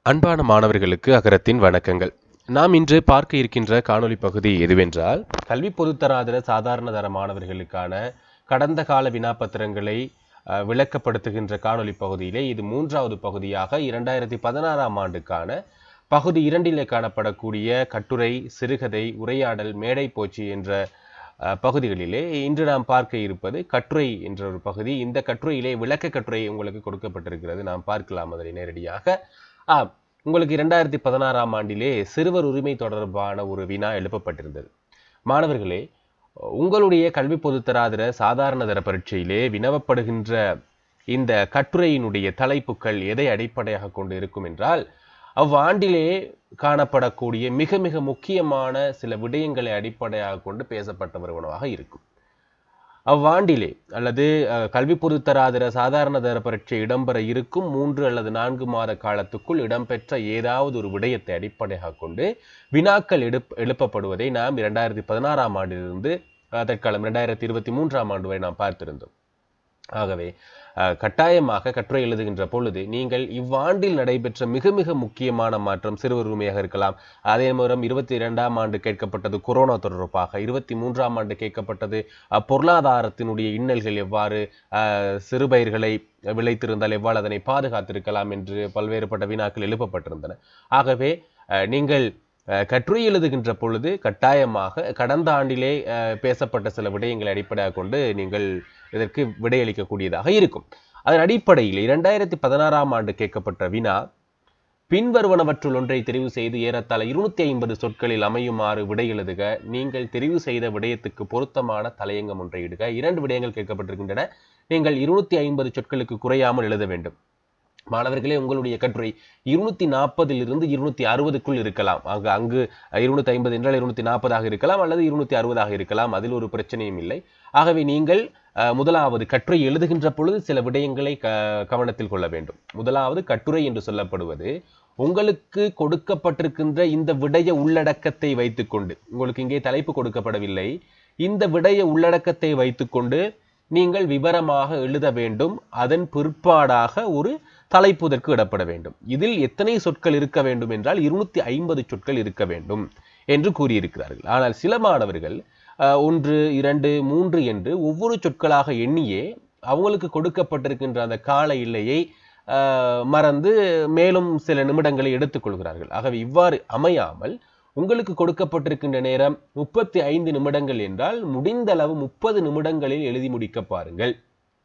அன்பான மாணவர்களுக்கு அகரத்தின் வணக்கங்கள் நாம் இன்று பார்க்க இருக்கின்ற காணொளி பகுதி எதுவென்றால் கல்வி பொதுத்தராதர சாதாரண தர மாணவர்களுக்கான கடந்த கால வினாப்பத்திரங்களை அஹ், விளக்கப்படுத்துகின்ற காணொளி பகுதியிலே இது மூன்றாவது பகுதியாக இரண்டாயிரத்தி பதினாறாம் ஆண்டுக்கான பகுதி இரண்டிலே காணப்படக்கூடிய கட்டுரை சிறுகதை உரையாடல் மேடை போச்சு என்ற அஹ், பகுதிகளிலே இன்று நாம் பார்க்க இருப்பது கட்டுரை என்ற ஒரு பகுதி இந்த கட்டுரையிலே விளக்க கட்டுரை உங்களுக்கு கொடுக்கப்பட்டிருக்கிறது நாம் பார்க்கலாம் அதனை நேரடியாக ஆ உங்களுக்கு இரண்டாயிரத்தி பதினாறாம் ஆண்டிலே சிறுவர் உரிமை தொடர்பான ஒரு வினா எழுப்பப்பட்டிருந்தது மாணவர்களே உங்களுடைய கல்வி பொதுத்தராதர சாதாரண தர பரீட்சையிலே வினவப்படுகின்ற இந்த கட்டுரையினுடைய தலைப்புகள் எதை அடிப்படையாக கொண்டு இருக்கும் என்றால் அவ்வாண்டிலே காணப்படக்கூடிய மிக மிக முக்கியமான சில விடயங்களை அடிப்படையாக கொண்டு பேசப்பட்ட வருவனவாக இருக்கும் அவ்வாண்டிலே அல்லது அஹ், கல்வி பொதுத்தராதர சாதாரண தர பரீட்சை இடம்பெற இருக்கும் மூன்று அல்லது நான்கு மாத காலத்துக்குள் இடம்பெற்ற ஏதாவது ஒரு விடயத்தை அடிப்படையாக கொண்டு வினாக்கள் எடுப் எழுப்பப்படுவதை நாம் இரண்டாயிரத்தி பதினாறாம் ஆண்டிலிருந்து அஹ், தற்காலம் இரண்டாயிரத்தி இருபத்தி மூன்றாம் ஆண்டு வரை நாம் பார்த்திருந்தோம் ஆகவே அஹ், கட்டாயமாக கட்டுரை எழுதுகின்ற பொழுது நீங்கள் இவ்வாண்டில் நடைபெற்ற மிக மிக முக்கியமான மாற்றம் சிறுவர் உரிமையாக இருக்கலாம் அதே நேரம் இருபத்தி இரண்டாம் ஆண்டு கேட்கப்பட்டது கொரோனா தொடர்பாக இருபத்தி மூன்றாம் ஆண்டு கேட்கப்பட்டது அஹ், பொருளாதாரத்தினுடைய இன்னல்கள் எவ்வாறு அஹ், சிறுபயிர்களை விளைத்திருந்தால் எவ்வாறு அதனை பாதுகாத்திருக்கலாம் என்று பல்வேறுபட்ட வினாக்கள் எழுப்பப்பட்டிருந்தன ஆகவே அஹ், நீங்கள் அஹ், கட்டுரை எழுதுகின்ற பொழுது கட்டாயமாக கடந்த ஆண்டிலே அஹ், பேசப்பட்ட சில விடயங்களை அடிப்படையாக கொண்டு நீங்கள் இதற்கு விடையளிக்கக்கூடியதாக இருக்கும் அதன் அடிப்படையில் இரண்டாயிரத்தி பதினாறாம் ஆண்டு கேட்கப்பட்ட வினா பின்வருவனவற்றுள் ஒன்றை தெரிவு செய்து ஏறத்தாழ இருநூத்தி ஐம்பது சொற்களில் அமையுமாறு விடை எழுதுக நீங்கள் தெரிவு செய்த விடயத்துக்கு பொருத்தமான தலையங்கம் ஒன்றை இடுக இரண்டு விடயங்கள் கேட்கப்பட்டிருக்கின்றன நீங்கள் இருநூத்தி ஐம்பது சொற்களுக்கு குறையாமல் எழுத வேண்டும் மாணவர்களே உங்களுடைய கட்டுரை இருநூத்தி நாற்பதில் இருந்து இருநூத்தி அறுபதுக்குள் இருக்கலாம் அங்கு அங்கு இருநூத்தி ஐம்பது என்றால் இருநூத்தி நாற்பதாக இருக்கலாம் அல்லது இருநூத்தி அறுபதாக இருக்கலாம் அதில் ஒரு பிரச்சனையும் இல்லை ஆகவே நீங்கள் அஹ், முதலாவது கட்டுரை எழுதுகின்ற பொழுது சில விடயங்களை க கவனத்தில் கொள்ள வேண்டும் முதலாவது கட்டுரை என்று சொல்லப்படுவது உங்களுக்கு கொடுக்கப்பட்டிருக்கின்ற இந்த விடய உள்ளடக்கத்தை வைத்துக்கொண்டு உங்களுக்கு இங்கே தலைப்பு கொடுக்கப்படவில்லை இந்த விடய உள்ளடக்கத்தை வைத்துக்கொண்டு நீங்கள் விவரமாக எழுத வேண்டும் அதன் பிற்பாடாக ஒரு தலைப்பு இதற்கு இடப்பட வேண்டும் இதில் எத்தனை சொற்கள் இருக்க வேண்டும் என்றால் இருநூத்தி ஐம்பது சொற்கள் இருக்க வேண்டும் என்று கூறியிருக்கிறார்கள் ஆனால் சில மாணவர்கள் அஹ், ஒன்று இரண்டு மூன்று என்று ஒவ்வொரு சொற்களாக எண்ணியே அவங்களுக்கு கொடுக்கப்பட்டிருக்கின்ற அந்த கால எல்லையை அஹ், மறந்து மேலும் சில நிமிடங்களை எடுத்துக்கொள்கிறார்கள் ஆகவே இவ்வாறு அமையாமல் உங்களுக்கு கொடுக்கப்பட்டிருக்கின்ற நேரம் முப்பத்தி ஐந்து நிமிடங்கள் என்றால் முடிந்த அளவு முப்பது நிமிடங்களில் எழுதி முடிக்க பாருங்கள்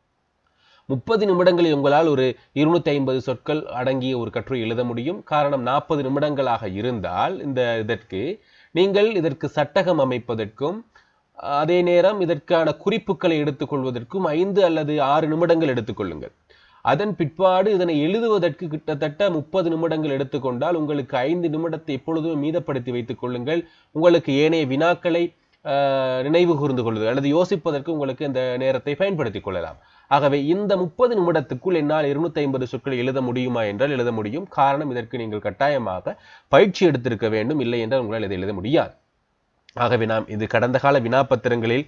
முப்பது நிமிடங்களில் உங்களால் ஒரு இருநூத்தி ஐம்பது சொற்கள் அடங்கிய ஒரு கட்டுரை எழுத முடியும் காரணம் நாற்பது நிமிடங்களாக இருந்தால் இந்த இதற்கு நீங்கள் இதற்கு சட்டகம் அமைப்பதற்கும் அதே நேரம் இதற்கான குறிப்புகளை எடுத்துக்கொள்வதற்கும் ஐந்து அல்லது ஆறு நிமிடங்கள் எடுத்துக்கொள்ளுங்கள் அதன் பிற்பாடு இதனை எழுதுவதற்கு கிட்டத்தட்ட முப்பது நிமிடங்கள் எடுத்துக்கொண்டால் உங்களுக்கு ஐந்து நிமிடத்தை எப்பொழுதுமே மீதப்படுத்தி வைத்துக் கொள்ளுங்கள் உங்களுக்கு ஏனைய வினாக்களை ஆஹ், நினைவு கூர்ந்து கொள்வது அல்லது யோசிப்பதற்கு உங்களுக்கு இந்த நேரத்தை பயன்படுத்திக் கொள்ளலாம் ஆகவே இந்த முப்பது நிமிடத்துக்குள் என்னால் இருநூத்தி ஐம்பது சொற்களை எழுத முடியுமா என்றால் எழுத முடியும் காரணம் இதற்கு நீங்கள் கட்டாயமாக பயிற்சி எடுத்திருக்க வேண்டும் இல்லை என்றால் உங்களால் இதை எழுத முடியாது ஆகவே நாம் இது கடந்த கால வினாப்பத்திரங்களில்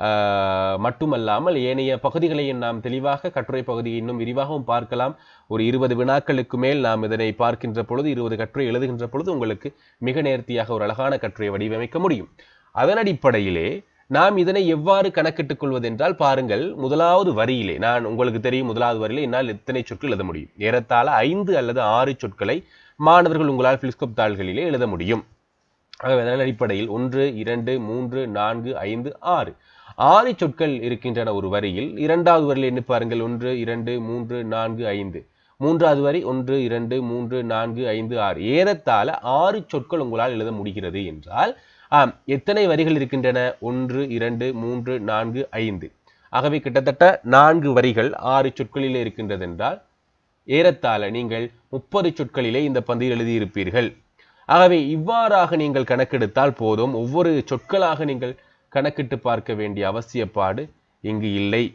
ஆஹ், மட்டுமல்லாமல் ஏனைய பகுதிகளையும் நாம் தெளிவாக கட்டுரை பகுதியை இன்னும் விரிவாகவும் பார்க்கலாம் ஒரு இருபது வினாக்களுக்கு மேல் நாம் இதனை பார்க்கின்ற பொழுது இருபது கட்டுரை எழுதுகின்ற பொழுது உங்களுக்கு மிக நேர்த்தியாக ஒரு அழகான கட்டுரையை வடிவமைக்க முடியும் அதன் அடிப்படையிலே நாம் இதனை எவ்வாறு கணக்கிட்டுக் கொள்வதென்றால் பாருங்கள் முதலாவது வரியிலே நான் உங்களுக்கு தெரியும் முதலாவது வரியிலே என்னால் எத்தனை சொற்கள் எழுத முடியும் ஏறத்தாழ ஐந்து அல்லது ஆறு சொற்களை மாணவர்கள் உங்களால் பிலிஸ்கோப் தாள்களிலே எழுத முடியும் ஆகவே அதன் அடிப்படையில் ஒன்று இரண்டு மூன்று நான்கு ஐந்து ஆறு ஆறு சொற்கள் இருக்கின்றன ஒரு வரியில் இரண்டாவது வரியில் என்ன பாருங்கள் ஒன்று இரண்டு மூன்று நான்கு ஐந்து மூன்றாவது வரி ஒன்று இரண்டு மூன்று நான்கு ஐந்து ஆறு ஏறத்தாழ ஆறு சொற்கள் உங்களால் எழுத முடிகிறது என்றால் ஆம் எத்தனை வரிகள் இருக்கின்றன ஒன்று இரண்டு மூன்று நான்கு ஐந்து ஆகவே கிட்டத்தட்ட நான்கு வரிகள் ஆறு சொற்களிலே இருக்கின்றது என்றால் ஏறத்தாழ நீங்கள் முப்பது சொற்களிலே இந்த பந்தியில் எழுதியிருப்பீர்கள் ஆகவே இவ்வாறாக நீங்கள் கணக்கெடுத்தால் போதும் ஒவ்வொரு சொற்களாக நீங்கள் கணக்கிட்டு பார்க்க வேண்டிய அவசியப்பாடு இங்கு இல்லை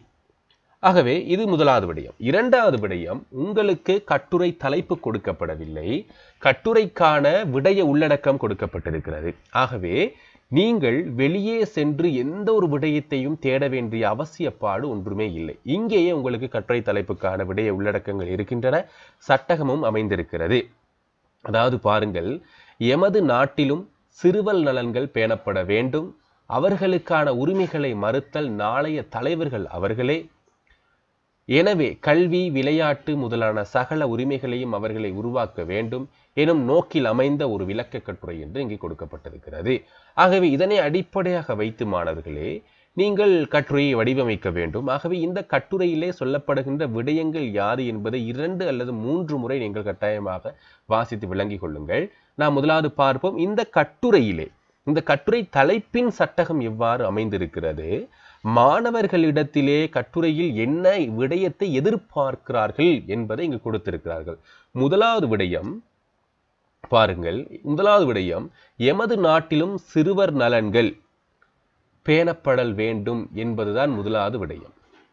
ஆகவே இது முதலாவது விடயம் இரண்டாவது விடயம் உங்களுக்கு கட்டுரை தலைப்பு கொடுக்கப்படவில்லை கட்டுரைக்கான விடய உள்ளடக்கம் கொடுக்கப்பட்டிருக்கிறது ஆகவே நீங்கள் வெளியே சென்று எந்த ஒரு விடயத்தையும் தேட வேண்டிய அவசியப்பாடு ஒன்றுமே இல்லை இங்கேயே உங்களுக்கு கட்டுரை தலைப்புக்கான விடய உள்ளடக்கங்கள் இருக்கின்றன சட்டகமும் அமைந்திருக்கிறது அதாவது பாருங்கள் எமது நாட்டிலும் சிறுவல் நலன்கள் பேணப்பட வேண்டும் அவர்களுக்கான உரிமைகளை மறுத்தல் நாளைய தலைவர்கள் அவர்களே எனவே கல்வி விளையாட்டு முதலான சகல உரிமைகளையும் அவர்களை உருவாக்க வேண்டும் எனும் நோக்கில் அமைந்த ஒரு விளக்க கட்டுரை என்று இங்கே கொடுக்கப்பட்டிருக்கிறது ஆகவே இதனை அடிப்படையாக வைத்து மாணவர்களே நீங்கள் கட்டுரையை வடிவமைக்க வேண்டும் ஆகவே இந்த கட்டுரையிலே சொல்லப்படுகின்ற விடயங்கள் யாது என்பதை இரண்டு அல்லது மூன்று முறை நீங்கள் கட்டாயமாக வாசித்து விளங்கிக் கொள்ளுங்கள் நாம் முதலாவது பார்ப்போம் இந்த கட்டுரையிலே இந்த கட்டுரை தலைப்பின் சட்டகம் எவ்வாறு அமைந்திருக்கிறது மாணவர்களிடத்திலே கட்டுரையில் என்ன விடயத்தை எதிர்பார்க்கிறார்கள் என்பதை இங்கு கொடுத்திருக்கிறார்கள் முதலாவது விடயம் பாருங்கள் முதலாவது விடயம் எமது நாட்டிலும் சிறுவர் நலன்கள் பேணப்படல் வேண்டும் என்பதுதான் முதலாவது விடயம்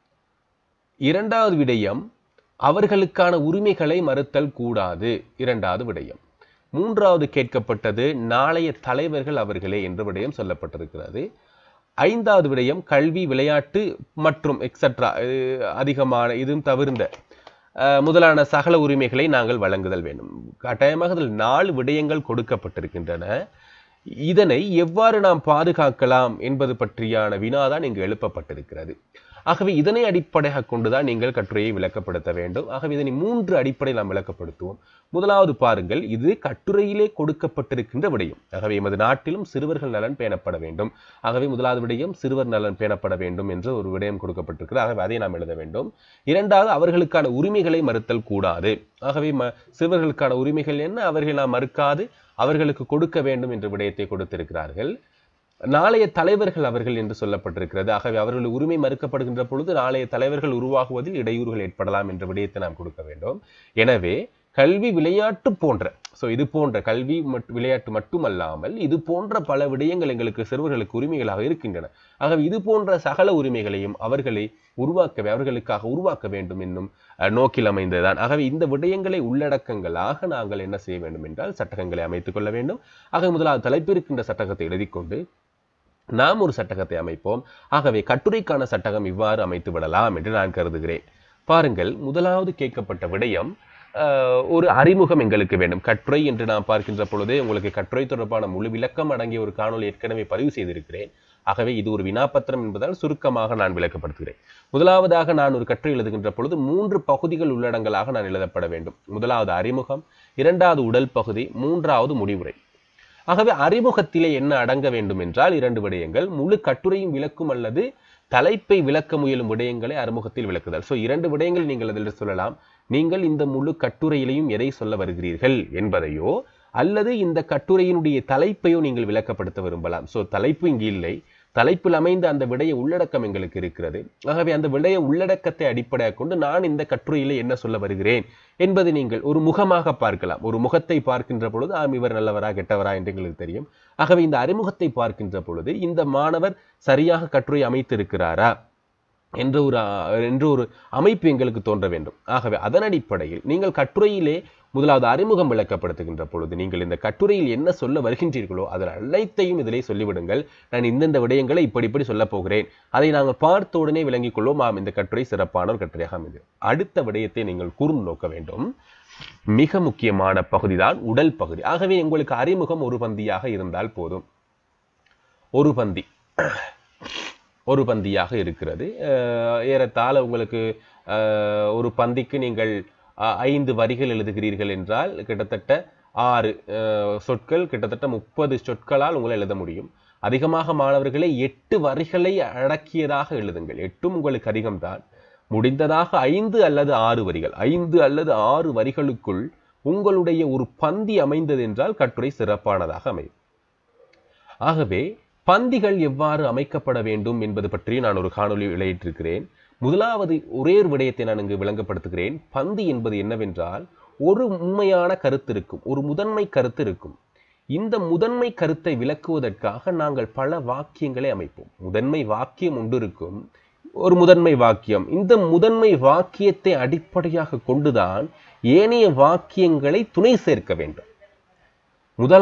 இரண்டாவது விடயம் அவர்களுக்கான உரிமைகளை மறுத்தல் கூடாது இரண்டாவது விடயம் மூன்றாவது கேட்கப்பட்டது நாளைய தலைவர்கள் அவர்களே என்ற விடயம் சொல்லப்பட்டிருக்கிறது ஐந்தாவது விடயம் கல்வி விளையாட்டு மற்றும் எக்ஸட்ரா அதிகமான இதுவும் தவிர்ந்த அஹ், முதலான சகல உரிமைகளை நாங்கள் வழங்குதல் வேண்டும் கட்டாயமாக இதில் நாலு விடயங்கள் கொடுக்கப்பட்டிருக்கின்றன இதனை எவ்வாறு நாம் பாதுகாக்கலாம் என்பது பற்றியான வினாதான் இங்கு எழுப்பப்பட்டிருக்கிறது ஆகவே இதனை அடிப்படையாக கொண்டுதான் நீங்கள் கட்டுரையை விளக்கப்படுத்த வேண்டும் ஆகவே இதனை மூன்று அடிப்படையில் நாம் விளக்கப்படுத்துவோம் முதலாவது பாருங்கள் இது கட்டுரையிலே கொடுக்கப்பட்டிருக்கின்ற விடயம் ஆகவே எமது நாட்டிலும் சிறுவர்கள் நலன் பேணப்பட வேண்டும் ஆகவே முதலாவது விடயம் சிறுவர் நலன் பேணப்பட வேண்டும் என்று ஒரு விடயம் கொடுக்கப்பட்டிருக்கிறது ஆகவே அதை நாம் எழுத வேண்டும் இரண்டாவது அவர்களுக்கான உரிமைகளை மறுத்தல் கூடாது ஆகவே ம சிறுவர்களுக்கான உரிமைகள் என்ன அவர்கள் நாம் மறுக்காது அவர்களுக்கு கொடுக்க வேண்டும் என்ற விடயத்தை கொடுத்திருக்கிறார்கள் நாளைய தலைவர்கள் அவர்கள் என்று சொல்லப்பட்டிருக்கிறது ஆகவே அவர்கள் உரிமை மறுக்கப்படுகின்ற பொழுது நாளைய தலைவர்கள் உருவாகுவதில் இடையூறுகள் ஏற்படலாம் என்ற விடயத்தை நாம் கொடுக்க வேண்டும் எனவே கல்வி விளையாட்டு போன்ற ஸோ இது போன்ற கல்வி மட் விளையாட்டு மட்டுமல்லாமல் இது போன்ற பல விடயங்கள் எங்களுக்கு சிறுவர்களுக்கு உரிமைகளாக இருக்கின்றன ஆகவே இது போன்ற சகல உரிமைகளையும் அவர்களை உருவாக்க அவர்களுக்காக உருவாக்க வேண்டும் என்னும் அஹ், நோக்கில் அமைந்ததுதான் ஆகவே இந்த விடயங்களை உள்ளடக்கங்களாக நாங்கள் என்ன செய்ய வேண்டும் என்றால் சட்டகங்களை அமைத்துக் கொள்ள வேண்டும் ஆகவே முதலாவது தலைப்பிருக்கின்ற சட்டகத்தை எழுதிக்கொண்டு நாம் ஒரு சட்டகத்தை அமைப்போம் ஆகவே கட்டுரைக்கான சட்டகம் இவ்வாறு அமைத்து விடலாம் என்று நான் கருதுகிறேன் பாருங்கள் முதலாவது கேட்கப்பட்ட விடயம் ஆஹ், ஒரு அறிமுகம் எங்களுக்கு வேண்டும் கட்டுரை என்று நான் பார்க்கின்ற பொழுதே உங்களுக்கு கட்டுரை தொடர்பான முழு விளக்கம் அடங்கிய ஒரு காணொளி ஏற்கனவே பதிவு செய்திருக்கிறேன் ஆகவே இது ஒரு வினாப்பத்திரம் என்பதால் சுருக்கமாக நான் விளக்கப்படுத்துகிறேன் முதலாவதாக நான் ஒரு கட்டுரை எழுதுகின்ற பொழுது மூன்று பகுதிகள் உள்ளடங்கலாக நான் எழுதப்பட வேண்டும் முதலாவது அறிமுகம் இரண்டாவது உடல் பகுதி மூன்றாவது முடிவுரை ஆகவே அறிமுகத்திலே என்ன அடங்க வேண்டும் என்றால் இரண்டு விடயங்கள் முழு கட்டுரையும் விளக்கும் அல்லது தலைப்பை விளக்க முயலும் விடயங்களை அறிமுகத்தில் விளக்குதல் ஸோ இரண்டு விடயங்கள் நீங்கள் அதில் சொல்லலாம் நீங்கள் இந்த முழு கட்டுரையிலையும் எதை சொல்ல வருகிறீர்கள் என்பதையோ அல்லது இந்த கட்டுரையினுடைய தலைப்பையோ நீங்கள் விளக்கப்படுத்த விரும்பலாம் ஸோ தலைப்பு இங்கு இல்லை தலைப்பில் அமைந்த அந்த விடய உள்ளடக்கம் எங்களுக்கு இருக்கிறது ஆகவே அந்த விடய உள்ளடக்கத்தை அடிப்படையாக கொண்டு நான் இந்த கட்டுரையிலே என்ன சொல்ல வருகிறேன் என்பதை நீங்கள் ஒரு முகமாக பார்க்கலாம் ஒரு முகத்தை பார்க்கின்ற பொழுது ஆம் இவர் நல்லவரா கெட்டவரா என்று எங்களுக்கு தெரியும் ஆகவே இந்த அறிமுகத்தை பார்க்கின்ற பொழுது இந்த மாணவர் சரியாக கட்டுரை அமைத்திருக்கிறாரா என்ற ஒரு அஹ், என்ற ஒரு அமைப்பு எங்களுக்கு தோன்ற வேண்டும் ஆகவே அதன் அடிப்படையில் நீங்கள் கட்டுரையிலே முதலாவது அறிமுகம் விளக்கப்படுத்துகின்ற பொழுது நீங்கள் இந்த கட்டுரையில் என்ன சொல்ல வருகின்றீர்களோ அதில் அனைத்தையும் இதிலே சொல்லிவிடுங்கள் நான் இந்தந்த விடயங்களை இப்படி இப்படி சொல்லப் போகிறேன் அதை நாங்கள் பார்த்த உடனே விளங்கிக் கொள்வோம் ஆம் இந்த கட்டுரை சிறப்பான ஒரு கட்டுரையாக அமைது அடுத்த விடயத்தை நீங்கள் கூர்ந்து நோக்க வேண்டும் மிக முக்கியமான பகுதிதான் உடல் பகுதி ஆகவே உங்களுக்கு அறிமுகம் ஒரு பந்தியாக இருந்தால் போதும் ஒரு பந்தி ஒரு பந்தியாக இருக்கிறது அஹ் ஏறத்தாழ உங்களுக்கு அஹ், ஒரு பந்திக்கு நீங்கள் அஹ், ஐந்து வரிகள் எழுதுகிறீர்கள் என்றால் கிட்டத்தட்ட ஆறு அஹ், சொற்கள் கிட்டத்தட்ட முப்பது சொற்களால் உங்களை எழுத முடியும் அதிகமாக மாணவர்களை எட்டு வரிகளை அடக்கியதாக எழுதுங்கள் எட்டும் உங்களுக்கு அதிகம்தான் முடிந்ததாக ஐந்து அல்லது ஆறு வரிகள் ஐந்து அல்லது ஆறு வரிகளுக்குள் உங்களுடைய ஒரு பந்தி அமைந்தது என்றால் கட்டுரை சிறப்பானதாக அமையும் ஆகவே பந்திகள் எவ்வாறு அமைக்கப்பட வேண்டும் என்பது பற்றி நான் ஒரு காணொளி வெளியிட்டிருக்கிறேன் முதலாவது ஒரே ஒரு விடயத்தை நான் இங்கு விளங்கப்படுத்துகிறேன் பந்தி என்பது என்னவென்றால் ஒரு உண்மையான கருத்து இருக்கும் ஒரு முதன்மை கருத்து இருக்கும் இந்த முதன்மை கருத்தை விளக்குவதற்காக நாங்கள் பல வாக்கியங்களை அமைப்போம் முதன்மை வாக்கியம் ஒன்று இருக்கும் ஒரு முதன்மை வாக்கியம் இந்த முதன்மை வாக்கியத்தை அடிப்படையாக கொண்டுதான் ஏனைய வாக்கியங்களை துணை சேர்க்க வேண்டும்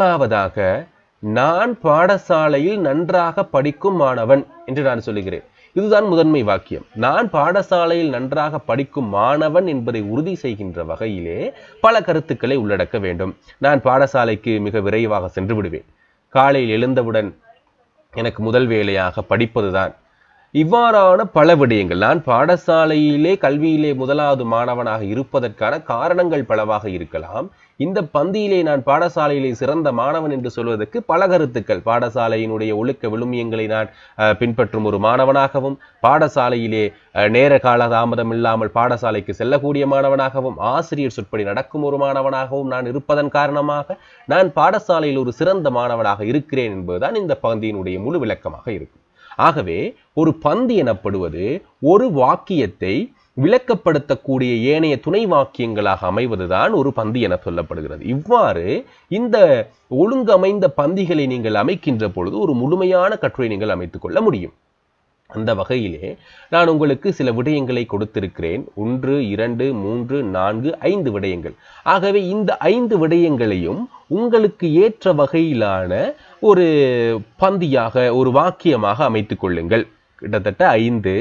முதலாவதாக நான் பாடசாலையில் நன்றாக படிக்கும் மாணவன் என்று நான் சொல்லுகிறேன் இதுதான் முதன்மை வாக்கியம் நான் பாடசாலையில் நன்றாக படிக்கும் மாணவன் என்பதை உறுதி செய்கின்ற வகையிலே பல கருத்துக்களை உள்ளடக்க வேண்டும் நான் பாடசாலைக்கு மிக விரைவாக சென்று விடுவேன் காலையில் எழுந்தவுடன் எனக்கு முதல் வேலையாக படிப்பதுதான் இவ்வாறான பல விடயங்கள் நான் பாடசாலையிலே கல்வியிலே முதலாவது மாணவனாக இருப்பதற்கான காரணங்கள் பலவாக இருக்கலாம் இந்த பந்தியிலே நான் பாடசாலையிலே சிறந்த மாணவன் என்று சொல்வதற்கு பல கருத்துக்கள் பாடசாலையினுடைய ஒழுக்க விழுமியங்களை நான் அஹ், பின்பற்றும் ஒரு மாணவனாகவும் பாடசாலையிலே அஹ், நேர கால தாமதம் இல்லாமல் பாடசாலைக்கு செல்லக்கூடிய மாணவனாகவும் ஆசிரியர் சொற்படி நடக்கும் ஒரு மாணவனாகவும் நான் இருப்பதன் காரணமாக நான் பாடசாலையில் ஒரு சிறந்த மாணவனாக இருக்கிறேன் என்பதுதான் இந்த பந்தியினுடைய முழு விளக்கமாக இருக்கும் ஆகவே ஒரு பந்தி எனப்படுவது ஒரு வாக்கியத்தை விளக்கப்படுத்தக்கூடிய ஏனைய துணை வாக்கியங்களாக அமைவதுதான் ஒரு பந்தி என சொல்லப்படுகிறது இவ்வாறு இந்த ஒழுங்கமைந்த பந்திகளை நீங்கள் அமைக்கின்ற பொழுது ஒரு முழுமையான கட்டுரை நீங்கள் அமைத்துக் கொள்ள முடியும் அந்த வகையிலே நான் உங்களுக்கு சில விடயங்களை கொடுத்திருக்கிறேன் ஒன்று இரண்டு மூன்று நான்கு ஐந்து விடயங்கள் ஆகவே இந்த ஐந்து விடயங்களையும் உங்களுக்கு ஏற்ற வகையிலான ஒரு பந்தியாக ஒரு வாக்கியமாக அமைத்துக் கொள்ளுங்கள் கிட்டத்தட்ட ஐந்து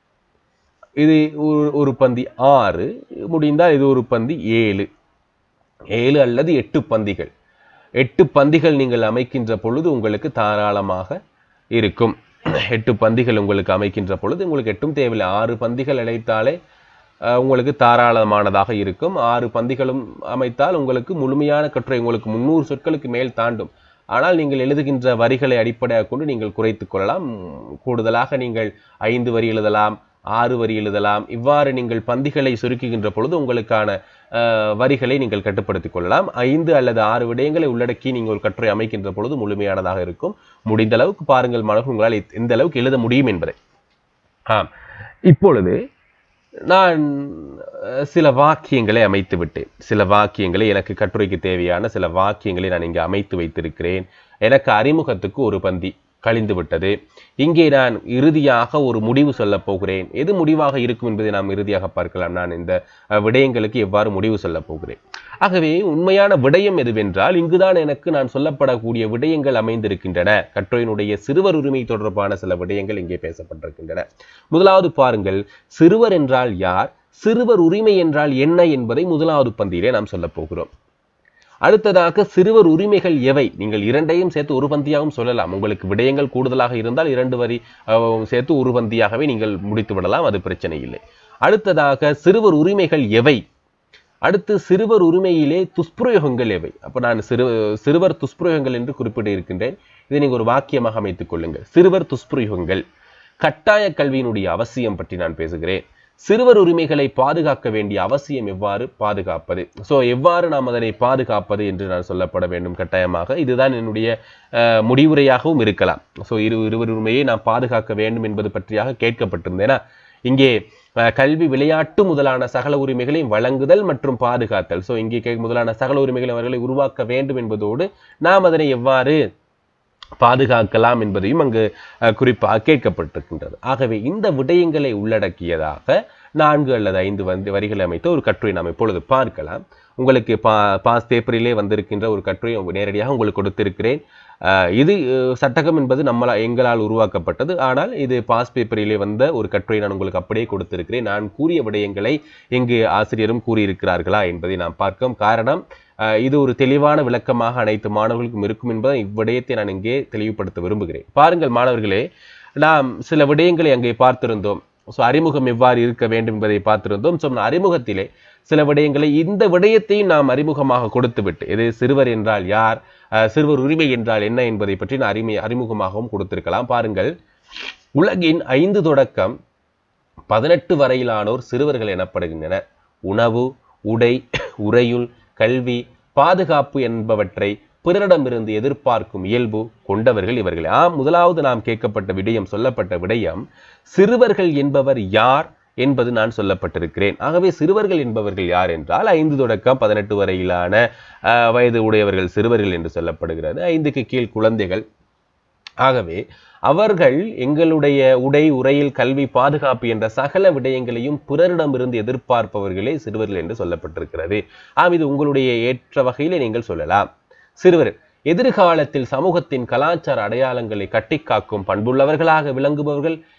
இது ஒரு- ஒரு பந்தி ஆறு முடிந்தால் இது ஒரு பந்தி ஏழு ஏழு அல்லது எட்டு பந்திகள் எட்டு பந்திகள் நீங்கள் அமைக்கின்ற பொழுது உங்களுக்கு தாராளமாக இருக்கும் எட்டு பந்திகள் உங்களுக்கு அமைக்கின்ற பொழுது உங்களுக்கு எட்டும் தேவையில்லை ஆறு பந்திகள் அழைத்தாலே அஹ், உங்களுக்கு தாராளமானதாக இருக்கும் ஆறு பந்திகளும் அமைத்தால் உங்களுக்கு முழுமையான கட்டுரை உங்களுக்கு முந்நூறு சொற்களுக்கு மேல் தாண்டும் ஆனால் நீங்கள் எழுதுகின்ற வரிகளை அடிப்படையாக கொண்டு நீங்கள் குறைத்துக் கொள்ளலாம் கூடுதலாக நீங்கள் ஐந்து வரி எழுதலாம் ஆறு வரி எழுதலாம் இவ்வாறு நீங்கள் பந்திகளை சுருக்குகின்ற பொழுது உங்களுக்கான அஹ், வரிகளை நீங்கள் கட்டுப்படுத்திக் கொள்ளலாம் ஐந்து அல்லது ஆறு விடயங்களை உள்ளடக்கி நீங்கள் ஒரு கட்டுரை அமைக்கின்ற பொழுது முழுமையானதாக இருக்கும் முடிந்த அளவுக்கு பாருங்கள் மாணவர்கள் உங்களால் எத்- எந்த அளவுக்கு எழுத முடியும் என்பதை ஆம் இப்பொழுது நான் அஹ், சில வாக்கியங்களை அமைத்து விட்டேன் சில வாக்கியங்களை எனக்கு கட்டுரைக்கு தேவையான சில வாக்கியங்களை நான் இங்கே அமைத்து வைத்திருக்கிறேன் எனக்கு அறிமுகத்துக்கு ஒரு பந்தி கழிந்து விட்டது இங்கே நான் இறுதியாக ஒரு முடிவு சொல்லப் போகிறேன் எது முடிவாக இருக்கும் என்பதை நாம் இறுதியாக பார்க்கலாம் நான் இந்த அஹ், விடயங்களுக்கு எவ்வாறு முடிவு சொல்லப் போகிறேன் ஆகவே உண்மையான விடயம் எதுவென்றால் இங்குதான் எனக்கு நான் சொல்லப்படக்கூடிய விடயங்கள் அமைந்திருக்கின்றன கட்டுரையினுடைய சிறுவர் உரிமை தொடர்பான சில விடயங்கள் இங்கே பேசப்பட்டிருக்கின்றன முதலாவது பாருங்கள் சிறுவர் என்றால் யார் சிறுவர் உரிமை என்றால் என்ன என்பதை முதலாவது பந்தியிலே நாம் சொல்லப் போகிறோம் அடுத்ததாக சிறுவர் உரிமைகள் எவை நீங்கள் இரண்டையும் சேர்த்து ஒரு பந்தியாகவும் சொல்லலாம் உங்களுக்கு விடயங்கள் கூடுதலாக இருந்தால் இரண்டு வரி அஹ், சேர்த்து ஒரு பந்தியாகவே நீங்கள் முடித்து விடலாம் அது பிரச்சனை இல்லை அடுத்ததாக சிறுவர் உரிமைகள் எவை அடுத்து சிறுவர் உரிமையிலே துஷ்பிரயோகங்கள் எவை அப்ப நான் சிறு சிறுவர் துஷ்பிரயோகங்கள் என்று குறிப்பிட்டு இருக்கின்றேன் இதை நீங்கள் ஒரு வாக்கியமாக அமைத்துக் கொள்ளுங்கள் சிறுவர் துஷ்பிரயோகங்கள் கட்டாய கல்வியினுடைய அவசியம் பற்றி நான் பேசுகிறேன் சிறுவர் உரிமைகளை பாதுகாக்க வேண்டிய அவசியம் எவ்வாறு பாதுகாப்பது ஸோ எவ்வாறு நாம் அதனை பாதுகாப்பது என்று நான் சொல்லப்பட வேண்டும் கட்டாயமாக இதுதான் என்னுடைய அஹ், முடிவுரையாகவும் இருக்கலாம் ஸோ இரு இருவர் உரிமையை நாம் பாதுகாக்க வேண்டும் என்பது பற்றியாக கேட்கப்பட்டிருந்தேனா இங்கே அஹ், கல்வி விளையாட்டு முதலான சகல உரிமைகளை வழங்குதல் மற்றும் பாதுகாத்தல் ஸோ இங்கே கே- முதலான சகல உரிமைகளை அவர்களை உருவாக்க வேண்டும் என்பதோடு நாம் அதனை எவ்வாறு பாதுகாக்கலாம் என்பதையும் அங்கு அஹ், குறிப்பாக கேட்கப்பட்டிருக்கின்றது ஆகவே இந்த விடயங்களை உள்ளடக்கியதாக நான்கு அல்லது ஐந்து வந்து வரிகளை அமைத்த ஒரு கட்டுரை நாம் இப்பொழுது பார்க்கலாம் உங்களுக்கு பா பாஸ் பேப்பரிலே வந்திருக்கின்ற ஒரு கட்டுரை நேரடியாக உங்களுக்கு கொடுத்திருக்கிறேன் அஹ், இது அஹ், சட்டகம் என்பது நம்மளா எங்களால் உருவாக்கப்பட்டது ஆனால் இது பாஸ் பேப்பரிலே வந்த ஒரு கட்டுரை நான் உங்களுக்கு அப்படியே கொடுத்திருக்கிறேன் நான் கூறிய விடயங்களை இங்கு ஆசிரியரும் கூறியிருக்கிறார்களா என்பதை நாம் பார்க்கும் காரணம் அஹ், இது ஒரு தெளிவான விளக்கமாக அனைத்து மாணவர்களுக்கும் இருக்கும் என்பதை இவ்விடயத்தை நான் இங்கே தெளிவுபடுத்த விரும்புகிறேன் பாருங்கள் மாணவர்களே நாம் சில விடயங்களை அங்கே பார்த்திருந்தோம் ஸோ அறிமுகம் எவ்வாறு இருக்க வேண்டும் என்பதை பார்த்திருந்தோம் ஸோ அறிமுகத்திலே சில விடயங்களை இந்த விடயத்தையும் நாம் அறிமுகமாக கொடுத்துவிட்டு இது சிறுவர் என்றால் யார் அஹ், சிறுவர் உரிமை என்றால் என்ன என்பதை பற்றி நான் அறிமை அறிமுகமாகவும் கொடுத்திருக்கலாம் பாருங்கள் உலகின் ஐந்து தொடக்கம் பதினெட்டு வரையிலானோர் சிறுவர்கள் எனப்படுகின்றனர் உணவு உடை உறையுள் கல்வி பாதுகாப்பு என்பவற்றை பிறரிடமிருந்து எதிர்பார்க்கும் இயல்பு கொண்டவர்கள் இவர்கள் ஆம் முதலாவது நாம் கேட்கப்பட்ட விடயம் சொல்லப்பட்ட விடயம் சிறுவர்கள் என்பவர் யார் என்பது நான் சொல்லப்பட்டிருக்கிறேன் ஆகவே சிறுவர்கள் என்பவர்கள் யார் என்றால் ஐந்து தொடக்கம் பதினெட்டு வரையிலான அஹ், வயது உடையவர்கள் சிறுவர்கள் என்று சொல்லப்படுகிறது ஐந்துக்கு கீழ் குழந்தைகள் ஆகவே அவர்கள் எங்களுடைய உடை உரையில் கல்வி பாதுகாப்பு என்ற சகல விடயங்களையும் பிறரிடமிருந்து எதிர்பார்ப்பவர்களே சிறுவர்கள் என்று சொல்லப்பட்டிருக்கிறது ஆம் இது உங்களுடைய ஏற்ற வகையிலே நீங்கள் சொல்லலாம் சிறுவர் எதிர்காலத்தில் சமூகத்தின் கலாச்சார அடையாளங்களை கட்டிக்காக்கும் பண்புள்ளவர்களாக விளங்குபவர்கள்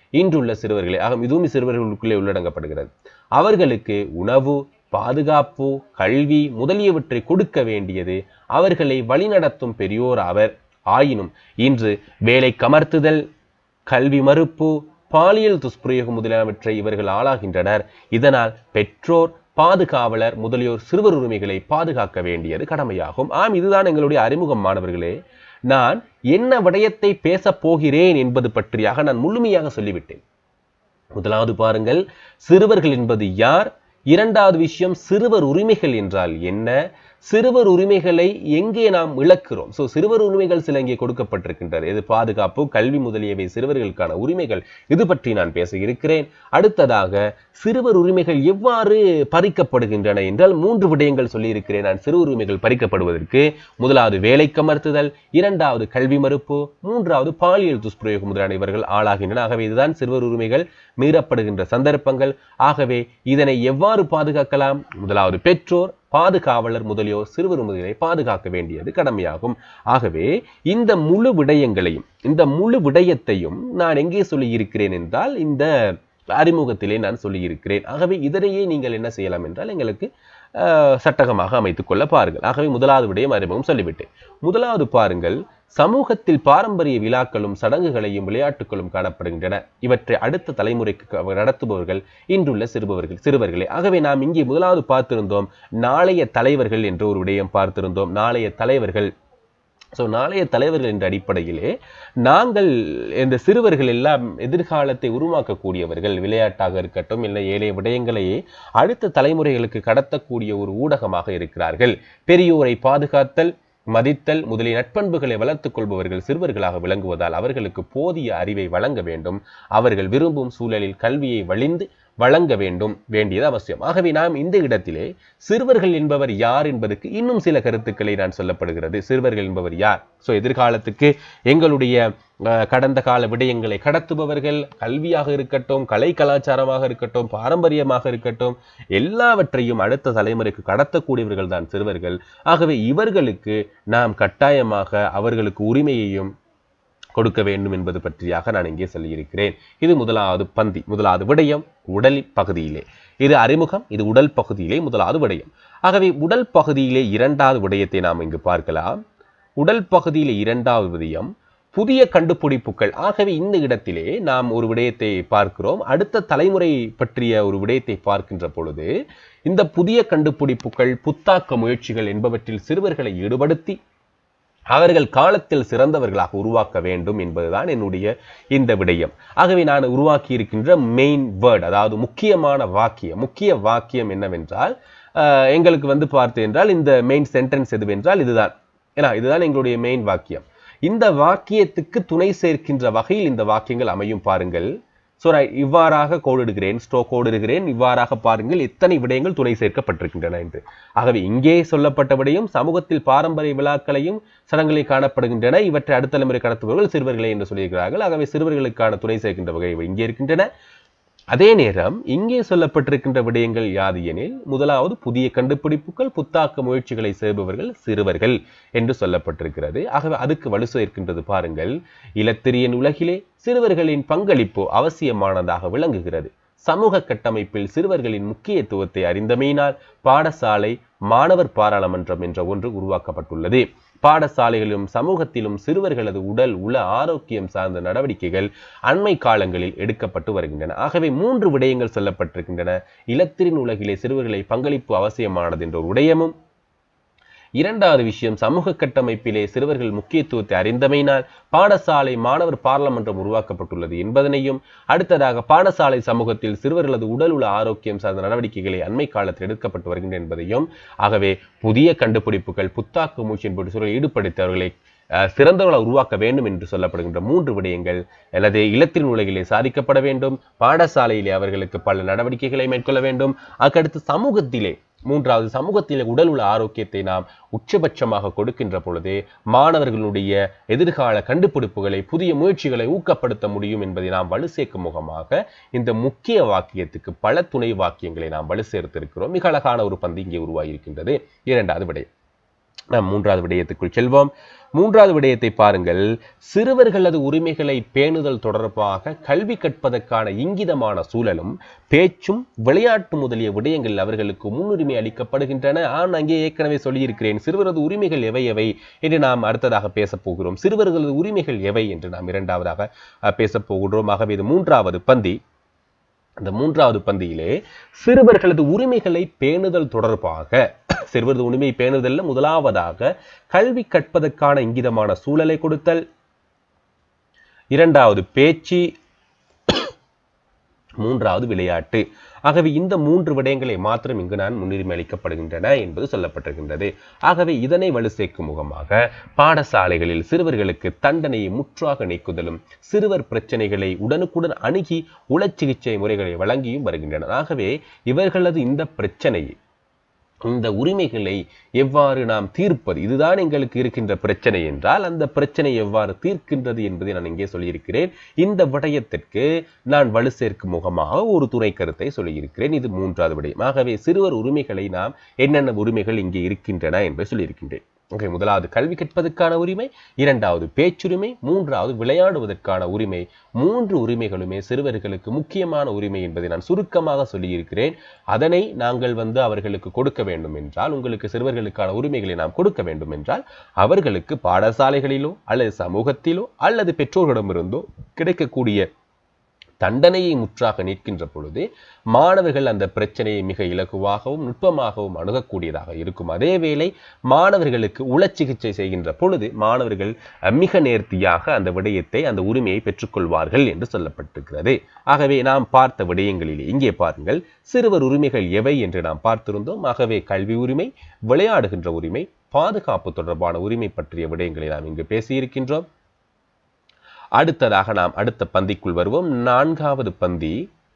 இன்றுள்ள சிறுவர்களே ஆக இதுவும் சிறுவர்களுக்குள்ளே உள்ளடங்கப்படுகிறது அவர்களுக்கு உணவு பாதுகாப்பு கல்வி முதலியவற்றை கொடுக்க வேண்டியது அவர்களை வழிநடத்தும் பெரியோர் அவர் ஆயினும் இன்று வேலை கமர்த்துதல் கல்வி மறுப்பு பாலியல் துஷ்பிரயோகம் முதலியவற்றை இவர்கள் ஆளாகின்றனர் இதனால் பெற்றோர் பாதுகாவலர் முதலியோர் சிறுவர் உரிமைகளை பாதுகாக்க வேண்டியது கடமையாகும் ஆம் இதுதான் எங்களுடைய அறிமுகம் மாணவர்களே நான் என்ன விடயத்தை பேசப் போகிறேன் என்பது பற்றியாக நான் முழுமையாக சொல்லிவிட்டேன் முதலாவது பாருங்கள் சிறுவர்கள் என்பது யார் இரண்டாவது விஷயம் சிறுவர் உரிமைகள் என்றால் என்ன சிறுவர் உரிமைகளை எங்கே நாம் இழக்கிறோம் சோ சிறுவர் உரிமைகள் சில இங்கே கொடுக்கப்பட்டிருக்கின்றது இது பாதுகாப்பு கல்வி முதலியவை சிறுவர்களுக்கான உரிமைகள் இது பற்றி நான் பேச இருக்கிறேன் அடுத்ததாக சிறுவர் உரிமைகள் எவ்வாறு பறிக்கப்படுகின்றன என்றால் மூன்று விடயங்கள் சொல்லியிருக்கிறேன் நான் சிறு உரிமைகள் பறிக்கப்படுவதற்கு முதலாவது வேலை கமர்த்துதல் இரண்டாவது கல்வி மறுப்பு மூன்றாவது பாலியல் துஷ்பிரயோகம் முதலான இவர்கள் ஆளாகின்றன ஆகவே இதுதான் சிறுவர் உரிமைகள் மீறப்படுகின்ற சந்தர்ப்பங்கள் ஆகவே இதனை எவ்வாறு பாதுகாக்கலாம் முதலாவது பெற்றோர் பாதுகாவலர் முதலியோர் சிறுவர் உரிமைகளை பாதுகாக்க வேண்டியது கடமையாகும் ஆகவே இந்த முழு விடயங்களையும் இந்த முழு விடயத்தையும் நான் எங்கே சொல்லியிருக்கிறேன் என்றால் இந்த அறிமுகத்திலே நான் சொல்லியிருக்கிறேன் ஆகவே இதனையே நீங்கள் என்ன செய்யலாம் என்றால் எங்களுக்கு அஹ், சட்டகமாக அமைத்துக் கொள்ள பாருங்கள் ஆகவே முதலாவது விடயம் அறிமுகம் சொல்லிவிட்டேன் முதலாவது பாருங்கள் சமூகத்தில் பாரம்பரிய விழாக்களும் சடங்குகளையும் விளையாட்டுகளும் காணப்படுகின்றன இவற்றை அடுத்த தலைமுறைக்கு க- நடத்துபவர்கள் இன்றுள்ள சிறுபவர்கள் சிறுவர்களே ஆகவே நாம் இங்கே முதலாவது பார்த்திருந்தோம் நாளைய தலைவர்கள் என்று ஒரு விடயம் பார்த்திருந்தோம் நாளைய தலைவர்கள் ஸோ நாளைய தலைவர்கள் என்ற அடிப்படையிலே நாங்கள் இந்த சிறுவர்கள் எல்லாம் எதிர்காலத்தை உருவாக்கக்கூடியவர்கள் விளையாட்டாக இருக்கட்டும் இல்லை ஏழைய விடயங்களை அடுத்த தலைமுறைகளுக்கு கடத்தக்கூடிய ஒரு ஊடகமாக இருக்கிறார்கள் பெரியோரை பாதுகாத்தல் மதித்தல் முதலிய நட்பண்புகளை வளர்த்துக் கொள்பவர்கள் சிறுவர்களாக விளங்குவதால் அவர்களுக்கு போதிய அறிவை வழங்க வேண்டும் அவர்கள் விரும்பும் சூழலில் கல்வியை வழிந்து வழங்க வேண்டும் வேண்டியது அவசியம் ஆகவே நாம் இந்த இடத்திலே சிறுவர்கள் என்பவர் யார் என்பதற்கு இன்னும் சில கருத்துக்களை நான் சொல்லப்படுகிறது சிறுவர்கள் என்பவர் யார் சோ எதிர்காலத்துக்கு எங்களுடைய அஹ், கடந்த கால விடயங்களை கடத்துபவர்கள் கல்வியாக இருக்கட்டும் கலை கலாச்சாரமாக இருக்கட்டும் பாரம்பரியமாக இருக்கட்டும் எல்லாவற்றையும் அடுத்த தலைமுறைக்கு கடத்தக்கூடியவர்கள் தான் சிறுவர்கள் ஆகவே இவர்களுக்கு நாம் கட்டாயமாக அவர்களுக்கு உரிமையையும் கொடுக்க வேண்டும் என்பது பற்றியாக நான் இங்கே சொல்லியிருக்கிறேன் இது முதலாவது பந்தி முதலாவது விடயம் உடல் பகுதியிலே இது அறிமுகம் இது உடல் பகுதியிலே முதலாவது விடயம் ஆகவே உடல் பகுதியிலே இரண்டாவது விடயத்தை நாம் இங்கு பார்க்கலாம் உடல் பகுதியிலே இரண்டாவது விடயம் புதிய கண்டுபிடிப்புகள் ஆகவே இந்த இடத்திலே நாம் ஒரு விடயத்தை பார்க்கிறோம் அடுத்த தலைமுறை பற்றிய ஒரு விடயத்தை பார்க்கின்ற பொழுது இந்த புதிய கண்டுபிடிப்புகள் புத்தாக்க முயற்சிகள் என்பவற்றில் சிறுவர்களை ஈடுபடுத்தி அவர்கள் காலத்தில் சிறந்தவர்களாக உருவாக்க வேண்டும் என்பதுதான் என்னுடைய இந்த விடயம் ஆகவே நான் உருவாக்கி இருக்கின்ற மெயின் வேர்ட் அதாவது முக்கியமான வாக்கியம் முக்கிய வாக்கியம் என்னவென்றால் அஹ், எங்களுக்கு வந்து பார்த்து என்றால் இந்த மெயின் சென்டென்ஸ் எதுவென்றால் இதுதான் ஏன்னா இதுதான் எங்களுடைய மெயின் வாக்கியம் இந்த வாக்கியத்துக்கு துணை சேர்க்கின்ற வகையில் இந்த வாக்கியங்கள் அமையும் பாருங்கள் ஸோ நான் இவ்வாறாக கோடிடுகிறேன் ஸ்டோ கோடிடுகிறேன் இவ்வாறாக பாருங்கள் எத்தனை விடயங்கள் துணை சேர்க்கப்பட்டிருக்கின்றன என்று ஆகவே இங்கே சொல்லப்பட்ட விடயம் சமூகத்தில் பாரம்பரிய விழாக்களையும் சடங்குகளை காணப்படுகின்றன இவற்றை அடுத்த தலைமுறை கடத்துபவர்கள் சிறுவர்களே என்று சொல்லியிருக்கிறார்கள் ஆகவே சிறுவர்களுக்கான துணை சேர்க்கின்ற வகை இங்கே இருக்கின்றன அதே நேரம் இங்கே சொல்லப்பட்டிருக்கின்ற விடயங்கள் யாது எனில் முதலாவது புதிய கண்டுபிடிப்புகள் புத்தாக்க முயற்சிகளை செய்பவர்கள் சிறுவர்கள் என்று சொல்லப்பட்டிருக்கிறது ஆகவே அதுக்கு வலு சேர்க்கின்றது பாருங்கள் இலத்திரியன் உலகிலே சிறுவர்களின் பங்களிப்பு அவசியமானதாக விளங்குகிறது சமூக கட்டமைப்பில் சிறுவர்களின் முக்கியத்துவத்தை அறிந்தமையினால் பாடசாலை மாணவர் பாராளுமன்றம் என்ற ஒன்று உருவாக்கப்பட்டுள்ளது பாடசாலைகளிலும் சமூகத்திலும் சிறுவர்களது உடல் உள ஆரோக்கியம் சார்ந்த நடவடிக்கைகள் அண்மை காலங்களில் எடுக்கப்பட்டு வருகின்றன ஆகவே மூன்று விடயங்கள் சொல்லப்பட்டிருக்கின்றன இலத்திரின் உலகிலே சிறுவர்களை பங்களிப்பு அவசியமானது என்ற ஒரு விடயமும் இரண்டாவது விஷயம் சமூக கட்டமைப்பிலே சிறுவர்கள் முக்கியத்துவத்தை அறிந்தமையினால் பாடசாலை மாணவர் பார்லமன்றம் உருவாக்கப்பட்டுள்ளது என்பதனையும் அடுத்ததாக பாடசாலை சமூகத்தில் சிறுவர்களது உடல் உள்ள ஆரோக்கியம் சார்ந்த நடவடிக்கைகளை அண்மை காலத்தில் எடுக்கப்பட்டு வருகின்றன என்பதையும் ஆகவே புதிய கண்டுபிடிப்புகள் புத்தாக்க மூச்சு என்பது சிறுவர்கள் ஈடுபடுத்தவர்களை அஹ், சிறந்தவர்களை உருவாக்க வேண்டும் என்று சொல்லப்படுகின்ற மூன்று விடயங்கள் அல்லது இல்லத்தின் உலகிலே சாதிக்கப்பட வேண்டும் பாடசாலையிலே அவர்களுக்கு பல நடவடிக்கைகளை மேற்கொள்ள வேண்டும் அதுக்கடுத்து சமூகத்திலே மூன்றாவது சமூகத்திலே உடல் உள்ள ஆரோக்கியத்தை நாம் உச்சபட்சமாக கொடுக்கின்ற பொழுது மாணவர்களுடைய எதிர்கால கண்டுபிடிப்புகளை புதிய முயற்சிகளை ஊக்கப்படுத்த முடியும் என்பதை நாம் வலு சேர்க்கும் முகமாக இந்த முக்கிய வாக்கியத்துக்கு பல துணை வாக்கியங்களை நாம் வலு சேர்த்திருக்கிறோம் மிக அழகான ஒரு பந்து இங்கே உருவாகியிருக்கின்றது இரண்டாவது விடயம் நாம் மூன்றாவது விடயத்துக்குள் செல்வோம் மூன்றாவது விடயத்தை பாருங்கள் சிறுவர்களது உரிமைகளை பேணுதல் தொடர்பாக கல்வி கற்பதற்கான இங்கிதமான சூழலும் பேச்சும் விளையாட்டு முதலிய விடயங்கள் அவர்களுக்கு முன்னுரிமை அளிக்கப்படுகின்றன ஆன் அங்கே ஏற்கனவே சொல்லியிருக்கிறேன் சிறுவரது உரிமைகள் எவை எவை என்று நாம் அடுத்ததாக பேசப் போகிறோம் சிறுவர்களது உரிமைகள் எவை என்று நாம் இரண்டாவதாக அஹ், பேசப் போகிறோம் ஆகவே இது மூன்றாவது பந்தி அந்த மூன்றாவது பந்தியிலே சிறுவர்களது உரிமைகளை பேணுதல் தொடர்பாக சிறுவரது உரிமை பேணுதல்ல முதலாவதாக கல்வி கற்பதற்கான இங்கிதமான சூழலை கொடுத்தல் இரண்டாவது பேச்சு மூன்றாவது விளையாட்டு ஆகவே இந்த மூன்று விடயங்களை மாத்திரம் இங்கு நான் முன்னுரிமை அளிக்கப்படுகின்றன என்பது சொல்லப்பட்டிருக்கின்றது ஆகவே இதனை வலு சேர்க்கும் முகமாக பாடசாலைகளில் சிறுவர்களுக்கு தண்டனையை முற்றாக நீக்குதலும் சிறுவர் பிரச்சனைகளை உடனுக்குடன் அணுகி உளச்சிகிச்சை முறைகளை வழங்கியும் வருகின்றனர் ஆகவே இவர்களது இந்த பிரச்சனையை இந்த உரிமைகளை எவ்வாறு நாம் தீர்ப்பது இதுதான் எங்களுக்கு இருக்கின்ற பிரச்சனை என்றால் அந்த பிரச்சனை எவ்வாறு தீர்க்கின்றது என்பதை நான் இங்கே சொல்லியிருக்கிறேன் இந்த விடயத்திற்கு நான் வலு சேர்க்கும் முகமாக ஒரு துணை கருத்தை சொல்லியிருக்கிறேன் இது மூன்றாவது விடயம் ஆகவே சிறுவர் உரிமைகளை நாம் என்னென்ன உரிமைகள் இங்கே இருக்கின்றன என்பதை சொல்லியிருக்கின்றேன் ஓகே முதலாவது கல்வி கற்பதற்கான உரிமை இரண்டாவது பேச்சுரிமை மூன்றாவது விளையாடுவதற்கான உரிமை மூன்று உரிமைகளுமே சிறுவர்களுக்கு முக்கியமான உரிமை என்பதை நான் சுருக்கமாக சொல்லியிருக்கிறேன் அதனை நாங்கள் வந்து அவர்களுக்கு கொடுக்க வேண்டும் என்றால் உங்களுக்கு சிறுவர்களுக்கான உரிமைகளை நாம் கொடுக்க வேண்டும் என்றால் அவர்களுக்கு பாடசாலைகளிலோ அல்லது சமூகத்திலோ அல்லது பெற்றோர்களிடமிருந்தோ கிடைக்கக்கூடிய தண்டனையை முற்றாக நிற்கின்ற பொழுது மாணவர்கள் அந்த பிரச்சனையை மிக இலகுவாகவும் நுட்பமாகவும் அணுகக்கூடியதாக இருக்கும் அதே வேளை மாணவர்களுக்கு உளச்சிகிச்சை செய்கின்ற பொழுது மாணவர்கள் அஹ், மிக நேர்த்தியாக அந்த விடயத்தை அந்த உரிமையை பெற்றுக்கொள்வார்கள் என்று சொல்லப்பட்டிருக்கிறது ஆகவே நாம் பார்த்த விடயங்களிலே இங்கே பாருங்கள் சிறுவர் உரிமைகள் எவை என்று நாம் பார்த்திருந்தோம் ஆகவே கல்வி உரிமை விளையாடுகின்ற உரிமை பாதுகாப்பு தொடர்பான உரிமை பற்றிய விடயங்களை நாம் இங்கு பேசியிருக்கின்றோம் அடுத்ததாக நாம் அடுத்த பந்திக்குள் வருவோம் நான்காவது பந்தி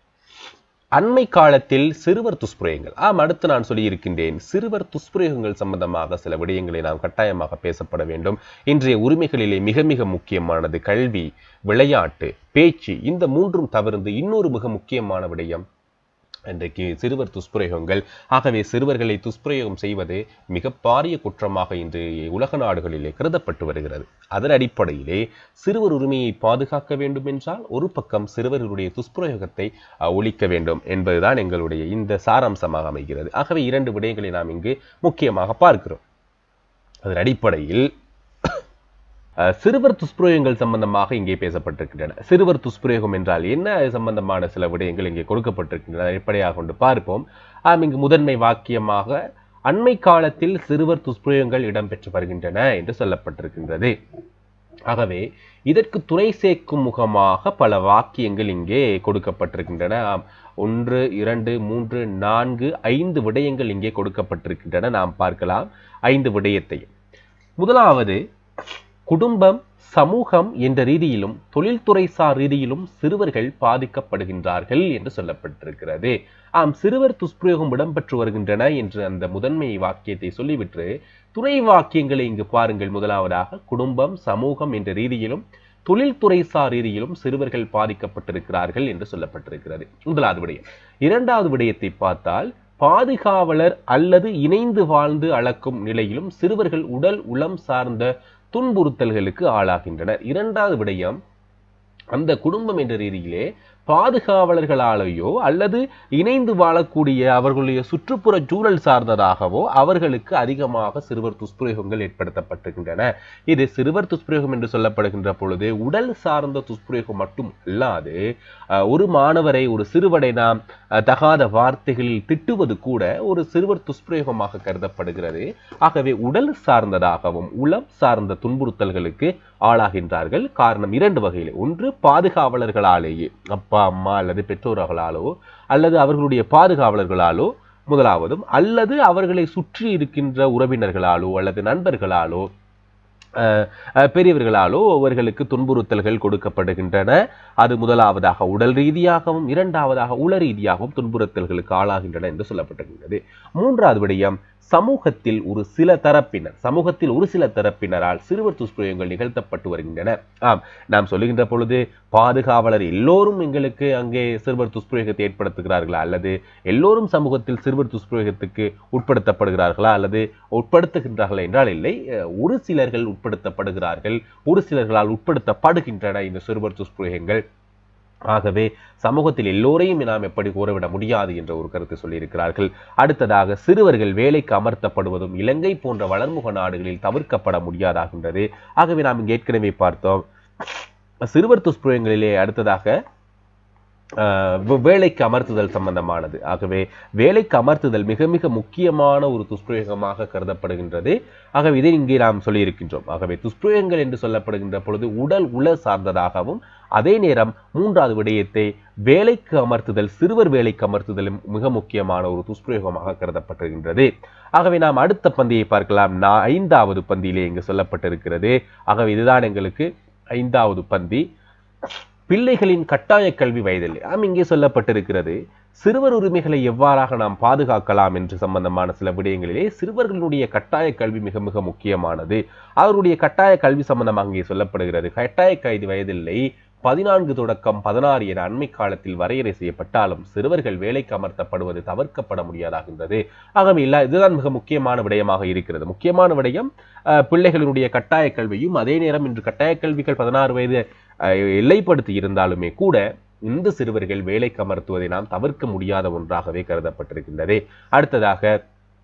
அண்மை காலத்தில் சிறுவர் துஷ்பிரயோகங்கள் ஆம் அடுத்து நான் சொல்லியிருக்கின்றேன் சிறுவர் துஷ்பிரயோகங்கள் சம்பந்தமாக சில விடயங்களை நாம் கட்டாயமாக பேசப்பட வேண்டும் இன்றைய உரிமைகளிலே மிக மிக முக்கியமானது கல்வி விளையாட்டு பேச்சு இந்த மூன்றும் தவிர்த்து இன்னொரு மிக முக்கியமான விடயம் இன்றைக்கு சிறுவர் துஷ்பிரயோகங்கள் ஆகவே சிறுவர்களை துஷ்பிரயோகம் செய்வது மிக பாரிய குற்றமாக இன்று உலக நாடுகளிலே கருதப்பட்டு வருகிறது அதன் அடிப்படையிலே சிறுவர் உரிமையை பாதுகாக்க வேண்டும் என்றால் ஒரு பக்கம் சிறுவர்களுடைய துஷ்பிரயோகத்தை அஹ், ஒழிக்க வேண்டும் என்பதுதான் எங்களுடைய இந்த சாராம்சமாக அமைகிறது ஆகவே இரண்டு விடயங்களை நாம் இங்கு முக்கியமாக பார்க்கிறோம் அதன் அடிப்படையில் அஹ், சிறுவர் துஷ்பிரயோகங்கள் சம்பந்தமாக இங்கே பேசப்பட்டிருக்கின்றன சிறுவர் துஷ்பிரயோகம் என்றால் என்ன அது சம்பந்தமான சில விடயங்கள் இங்கே கொடுக்கப்பட்டிருக்கின்றன அடிப்படையாக கொண்டு பார்ப்போம் ஆம் இங்கு முதன்மை வாக்கியமாக அண்மை காலத்தில் சிறுவர் துஷ்பிரயோகங்கள் இடம்பெற்று வருகின்றன என்று சொல்லப்பட்டிருக்கின்றது ஆகவே இதற்கு துணை சேர்க்கும் முகமாக பல வாக்கியங்கள் இங்கே கொடுக்கப்பட்டிருக்கின்றன ஆம், ஒன்று இரண்டு மூன்று நான்கு ஐந்து விடயங்கள் இங்கே கொடுக்கப்பட்டிருக்கின்றன நாம் பார்க்கலாம் ஐந்து விடயத்தையும் முதலாவது குடும்பம் சமூகம் என்ற ரீதியிலும் தொழில்துறை சார் ரீதியிலும் சிறுவர்கள் பாதிக்கப்படுகின்றார்கள் என்று சொல்லப்பட்டிருக்கிறது ஆம் சிறுவர் துஷ்பிரயோகம் இடம்பெற்று வருகின்றன என்று அந்த முதன்மை வாக்கியத்தை சொல்லிவிட்டு துணை வாக்கியங்களை இங்கு பாருங்கள் முதலாவதாக குடும்பம் சமூகம் என்ற ரீதியிலும் தொழில்துறை சார் ரீதியிலும் சிறுவர்கள் பாதிக்கப்பட்டிருக்கிறார்கள் என்று சொல்லப்பட்டிருக்கிறது முதலாவது விடயம் இரண்டாவது விடயத்தை பார்த்தால் பாதுகாவலர் அல்லது இணைந்து வாழ்ந்து அளக்கும் நிலையிலும் சிறுவர்கள் உடல் உளம் சார்ந்த துன்புறுத்தல்களுக்கு ஆளாகின்றனர் இரண்டாவது விடயம் அந்த குடும்பம் என்ற ரீதியிலே பாதுகாவலர்களாலேயோ அல்லது இணைந்து வாழக்கூடிய அவர்களுடைய சுற்றுப்புற சூழல் சார்ந்ததாகவோ அவர்களுக்கு அதிகமாக சிறுவர் துஷ்பிரயோகங்கள் ஏற்படுத்தப்பட்டிருக்கின்றன இது சிறுவர் துஷ்பிரயோகம் என்று சொல்லப்படுகின்ற பொழுது உடல் சார்ந்த துஷ்பிரயோகம் மட்டும் அல்லாது அஹ், ஒரு மாணவரை ஒரு சிறுவனை நாம் அஹ், தகாத வார்த்தைகளில் திட்டுவது கூட ஒரு சிறுவர் துஷ்பிரயோகமாக கருதப்படுகிறது ஆகவே உடல் சார்ந்ததாகவும் உளம் சார்ந்த துன்புறுத்தல்களுக்கு ஆளாகின்றார்கள் காரணம் இரண்டு வகையில் ஒன்று பாதுகாவலர்களாலேயே அப்பா அம்மா அல்லது பெற்றோர்களாலோ அல்லது அவர்களுடைய பாதுகாவலர்களாலோ முதலாவதும் அல்லது அவர்களை சுற்றி இருக்கின்ற உறவினர்களாலோ அல்லது நண்பர்களாலோ அஹ், அஹ், பெரியவர்களாலோ அவர்களுக்கு துன்புறுத்தல்கள் கொடுக்கப்படுகின்றன அது முதலாவதாக உடல் ரீதியாகவும் இரண்டாவதாக உள ரீதியாகவும் துன்புறுத்தல்களுக்கு ஆளாகின்றன என்று சொல்லப்பட்டிருக்கிறது மூன்றாவது விடயம் சமூகத்தில் ஒரு சில தரப்பினர் சமூகத்தில் ஒரு சில தரப்பினரால் சிறுவர் துஷ்பிரயோகங்கள் நிகழ்த்தப்பட்டு வருகின்றன ஆம் நாம் சொல்லுகின்ற பொழுது பாதுகாவலர் எல்லோரும் எங்களுக்கு அங்கே சிறுவர் துஷ்பிரயோகத்தை ஏற்படுத்துகிறார்களா அல்லது எல்லோரும் சமூகத்தில் சிறுவர் துஷ்பிரயோகத்துக்கு உட்படுத்தப்படுகிறார்களா அல்லது உட்படுத்துகின்றார்களா என்றால் இல்லை அஹ், ஒரு சிலர்கள் உட்படுத்தப்படுகிறார்கள் ஒரு சிலர்களால் உட்படுத்தப்படுகின்றன இந்த சிறுவர் துஷ்பிரயோகங்கள் ஆகவே சமூகத்தில் எல்லோரையும் நாம் எப்படி கூறவிட முடியாது என்ற ஒரு கருத்தை சொல்லியிருக்கிறார்கள் அடுத்ததாக சிறுவர்கள் வேலைக்கு அமர்த்தப்படுவதும் இலங்கை போன்ற வளர்முக நாடுகளில் தவிர்க்கப்பட முடியாதாகின்றது ஆகவே நாம் இங்கே ஏற்கனவே பார்த்தோம் சிறுவர் துஷ்பிரயங்களிலே அடுத்ததாக ஆஹ் வே- வேலைக்கு அமர்த்துதல் சம்பந்தமானது ஆகவே வேலைக்கு அமர்த்துதல் மிக மிக முக்கியமான ஒரு துஷ்பிரயோகமாக கருதப்படுகின்றது ஆகவே இதை இங்கே நாம் சொல்லியிருக்கின்றோம் ஆகவே துஷ்பிரயோகங்கள் என்று சொல்லப்படுகின்ற பொழுது உடல் உள சார்ந்ததாகவும் அதே நேரம் மூன்றாவது விடயத்தை வேலைக்கு அமர்த்துதல் சிறுவர் வேலைக்கு அமர்த்துதலும் மிக முக்கியமான ஒரு துஷ்பிரயோகமாக கருதப்பட்டிருக்கின்றது ஆகவே நாம் அடுத்த பந்தியை பார்க்கலாம் நான் ஐந்தாவது பந்தியிலே இங்கு சொல்லப்பட்டிருக்கிறது ஆகவே இதுதான் எங்களுக்கு ஐந்தாவது பந்தி பிள்ளைகளின் கட்டாய கல்வி வயதில் ஆம் இங்கே சொல்லப்பட்டிருக்கிறது சிறுவர் உரிமைகளை எவ்வாறாக நாம் பாதுகாக்கலாம் என்று சம்பந்தமான சில விடயங்களிலே சிறுவர்களுடைய கட்டாய கல்வி மிக மிக முக்கியமானது அவருடைய கட்டாய கல்வி சம்பந்தமாக இங்கே சொல்லப்படுகிறது கட்டாய கல்வி வயதில்லை பதினான்கு தொடக்கம் பதினாறு என அண்மை காலத்தில் வரையறை செய்யப்பட்டாலும் சிறுவர்கள் வேலைக்கு அமர்த்தப்படுவது தவிர்க்கப்பட முடியாதாகின்றது ஆகவே இல்ல இதுதான் மிக முக்கியமான விடயமாக இருக்கிறது முக்கியமான விடயம் அஹ், பிள்ளைகளினுடைய கட்டாய கல்வியும் அதே நேரம் இன்று கட்டாய கல்விகள் பதினாறு வயது அஹ், எல்லைப்படுத்தி இருந்தாலுமே கூட இந்த சிறுவர்கள் வேலைக்கு அமர்த்துவதை நாம் தவிர்க்க முடியாத ஒன்றாகவே கருதப்பட்டிருக்கின்றது அடுத்ததாக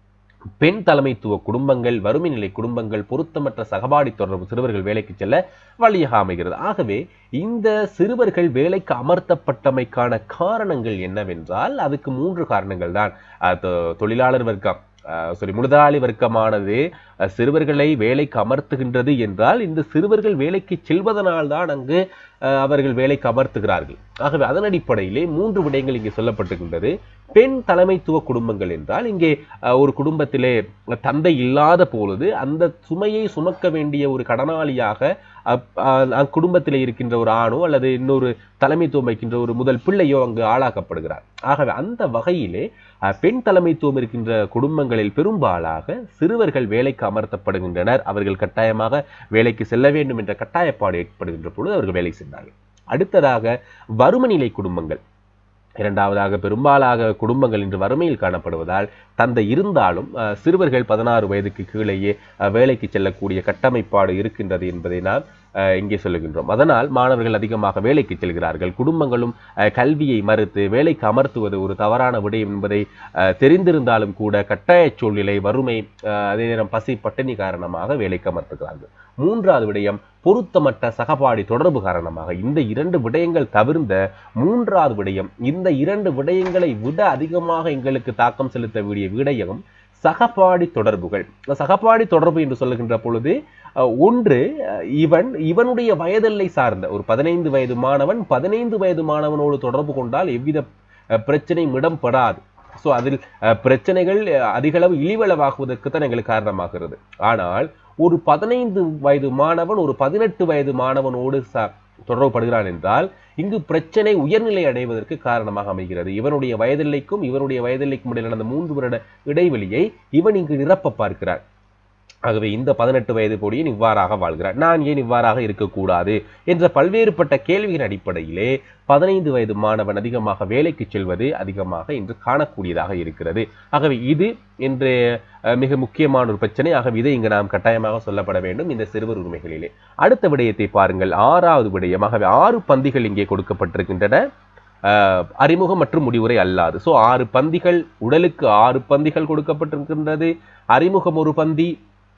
பெண் தலைமைத்துவ குடும்பங்கள் வறுமை நிலை குடும்பங்கள் பொருத்தமற்ற சகபாடி தொடர்பு சிறுவர்கள் வேலைக்கு செல்ல வழியாக அமைகிறது ஆகவே இந்த சிறுவர்கள் வேலைக்கு அமர்த்தப்பட்டமைக்கான காரணங்கள் என்னவென்றால் அதுக்கு மூன்று காரணங்கள் தான் அஹ் தொ- தொழிலாளர் வர்க்கம் சாரி முதலாளி வர்க்கமானது அஹ், சிறுவர்களை வேலைக்கு அமர்த்துகின்றது என்றால் இந்த சிறுவர்கள் வேலைக்கு செல்வதனால் தான் அங்கு அஹ், அவர்கள் வேலைக்கு அமர்த்துகிறார்கள் ஆகவே அதன் அடிப்படையிலே மூன்று விடயங்கள் இங்கே சொல்லப்பட்டிருக்கின்றது பெண் தலைமைத்துவ குடும்பங்கள் என்றால் இங்கே அஹ், ஒரு குடும்பத்திலே தந்தை இல்லாத பொழுது அந்த சுமையை சுமக்க வேண்டிய ஒரு கடனாளியாக அப்- அஹ், அக்குடும்பத்திலே இருக்கின்ற ஒரு ஆணோ அல்லது இன்னொரு தலைமைத்துவம் வைக்கின்ற ஒரு முதல் பிள்ளையோ அங்கு ஆளாக்கப்படுகிறார் ஆகவே அந்த வகையிலே அஹ், பெண் தலைமைத்துவம் இருக்கின்ற குடும்பங்களில் பெரும்பாலாக சிறுவர்கள் வேலைக்கு அமர்த்தப்படுகின்றனர் அவர்கள் கட்டாயமாக வேலைக்கு செல்ல வேண்டும் என்ற கட்டாயப்பாடு ஏற்படுகின்ற பொழுது அவர்கள் வேலை சென்றார்கள் அடுத்ததாக வறுமை நிலை குடும்பங்கள் இரண்டாவதாக பெரும்பாலாக குடும்பங்கள் இன்று வறுமையில் காணப்படுவதால் தந்தை இருந்தாலும் அஹ், சிறுவர்கள் பதினாறு வயதுக்கு கீழேயே அஹ், வேலைக்கு செல்லக்கூடிய கட்டமைப்பாடு இருக்கின்றது என்பதை நாம் அஹ், இங்கே சொல்லுகின்றோம் அதனால் மாணவர்கள் அதிகமாக வேலைக்கு செல்கிறார்கள் குடும்பங்களும் அஹ், கல்வியை மறுத்து வேலைக்கு அமர்த்துவது ஒரு தவறான விடயம் என்பதை அஹ், தெரிந்திருந்தாலும் கூட கட்டாய சூழ்நிலை வறுமை அஹ், அதே நேரம் பசி பட்டினி காரணமாக வேலைக்கு அமர்த்துகிறார்கள் மூன்றாவது விடயம் பொருத்தமற்ற சகபாடி தொடர்பு காரணமாக இந்த இரண்டு விடயங்கள் தவிர்ந்த மூன்றாவது விடயம் இந்த இரண்டு விடயங்களை விட அதிகமாக எங்களுக்கு தாக்கம் செலுத்த வேண்டிய விடயம் சகபாடி தொடர்புகள் சகபாடி தொடர்பு என்று சொல்லுகின்ற பொழுது அஹ், ஒன்று அஹ், இவன் இவனுடைய வயதெல்லை சார்ந்த ஒரு பதினைந்து வயது மாணவன் பதினைந்து வயது மாணவனோடு தொடர்பு கொண்டால் எவ்வித அஹ், பிரச்சனையும் இடம்படாது ஸோ அதில் அஹ், பிரச்சனைகள் அஹ், அதிகளவு இழிவளவாகுவதற்கு தான் எங்களுக்கு காரணமாகிறது ஆனால் ஒரு பதினைந்து வயது மாணவன் ஒரு பதினெட்டு வயது மாணவனோடு ச தொடர்புபடுகிறான் என்றால் இங்கு பிரச்சனை உயர்நிலை அடைவதற்கு காரணமாக அமைகிறது இவனுடைய வயதில்லைக்கும் இவனுடைய வயதில்லைக்கும் இடையில் நடந்த மூன்று வருட இடைவெளியை இவன் இங்கு நிரப்ப பார்க்கிறான் ஆகவே இந்த பதினெட்டு வயது பொடியன் இவ்வாறாக வாழ்கிறார் நான் ஏன் இவ்வாறாக இருக்கக்கூடாது என்ற பல்வேறுபட்ட கேள்வியின் அடிப்படையிலே பதினைந்து வயது மாணவன் அதிகமாக வேலைக்கு செல்வது அதிகமாக இன்று காணக்கூடியதாக இருக்கிறது ஆகவே இது இன்று அஹ், மிக முக்கியமான ஒரு பிரச்சனை ஆகவே இதை இங்கு நாம் கட்டாயமாக சொல்லப்பட வேண்டும் இந்த சிறுவர் உரிமைகளிலே அடுத்த விடயத்தை பாருங்கள் ஆறாவது விடயம் ஆகவே ஆறு பந்திகள் இங்கே கொடுக்கப்பட்டிருக்கின்றன அஹ், அறிமுகம் மற்றும் முடிவுரை அல்லாது ஸோ ஆறு பந்திகள் உடலுக்கு ஆறு பந்திகள் கொடுக்கப்பட்டிருக்கின்றது அறிமுகம் ஒரு பந்தி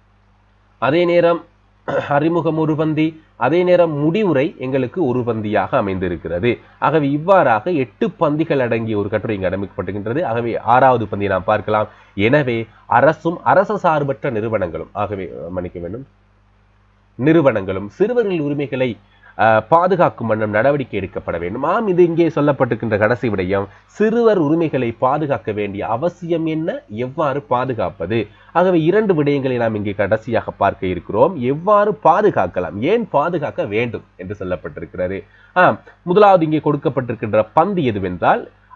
அதே நேரம் அறிமுகம் ஒரு பந்தி அதே நேரம் முடிவுரை எங்களுக்கு ஒரு பந்தியாக அமைந்திருக்கிறது ஆகவே இவ்வாறாக எட்டு பந்திகள் அடங்கிய ஒரு கட்டுரை இங்கு அமைக்கப்பட்டிருக்கின்றது ஆகவே ஆறாவது பந்தியை நாம் பார்க்கலாம் எனவே அரசும் அரச சார்பற்ற நிறுவனங்களும் ஆகவே அஹ், மன்னிக்க வேண்டும் நிறுவனங்களும் சிறுவர்கள் உரிமைகளை அஹ், பாதுகாக்கும் வண்ணம் நடவடிக்கை எடுக்கப்பட வேண்டும் ஆம் இது இங்கே சொல்லப்பட்டிருக்கின்ற கடைசி விடயம் சிறுவர் உரிமைகளை பாதுகாக்க வேண்டிய அவசியம் என்ன எவ்வாறு பாதுகாப்பது ஆகவே இரண்டு விடயங்களை நாம் இங்கே கடைசியாக பார்க்க இருக்கிறோம் எவ்வாறு பாதுகாக்கலாம் ஏன் பாதுகாக்க வேண்டும் என்று சொல்லப்பட்டிருக்கிறது ஆம் முதலாவது இங்கே கொடுக்கப்பட்டிருக்கின்ற பந்து எதுவென்றால்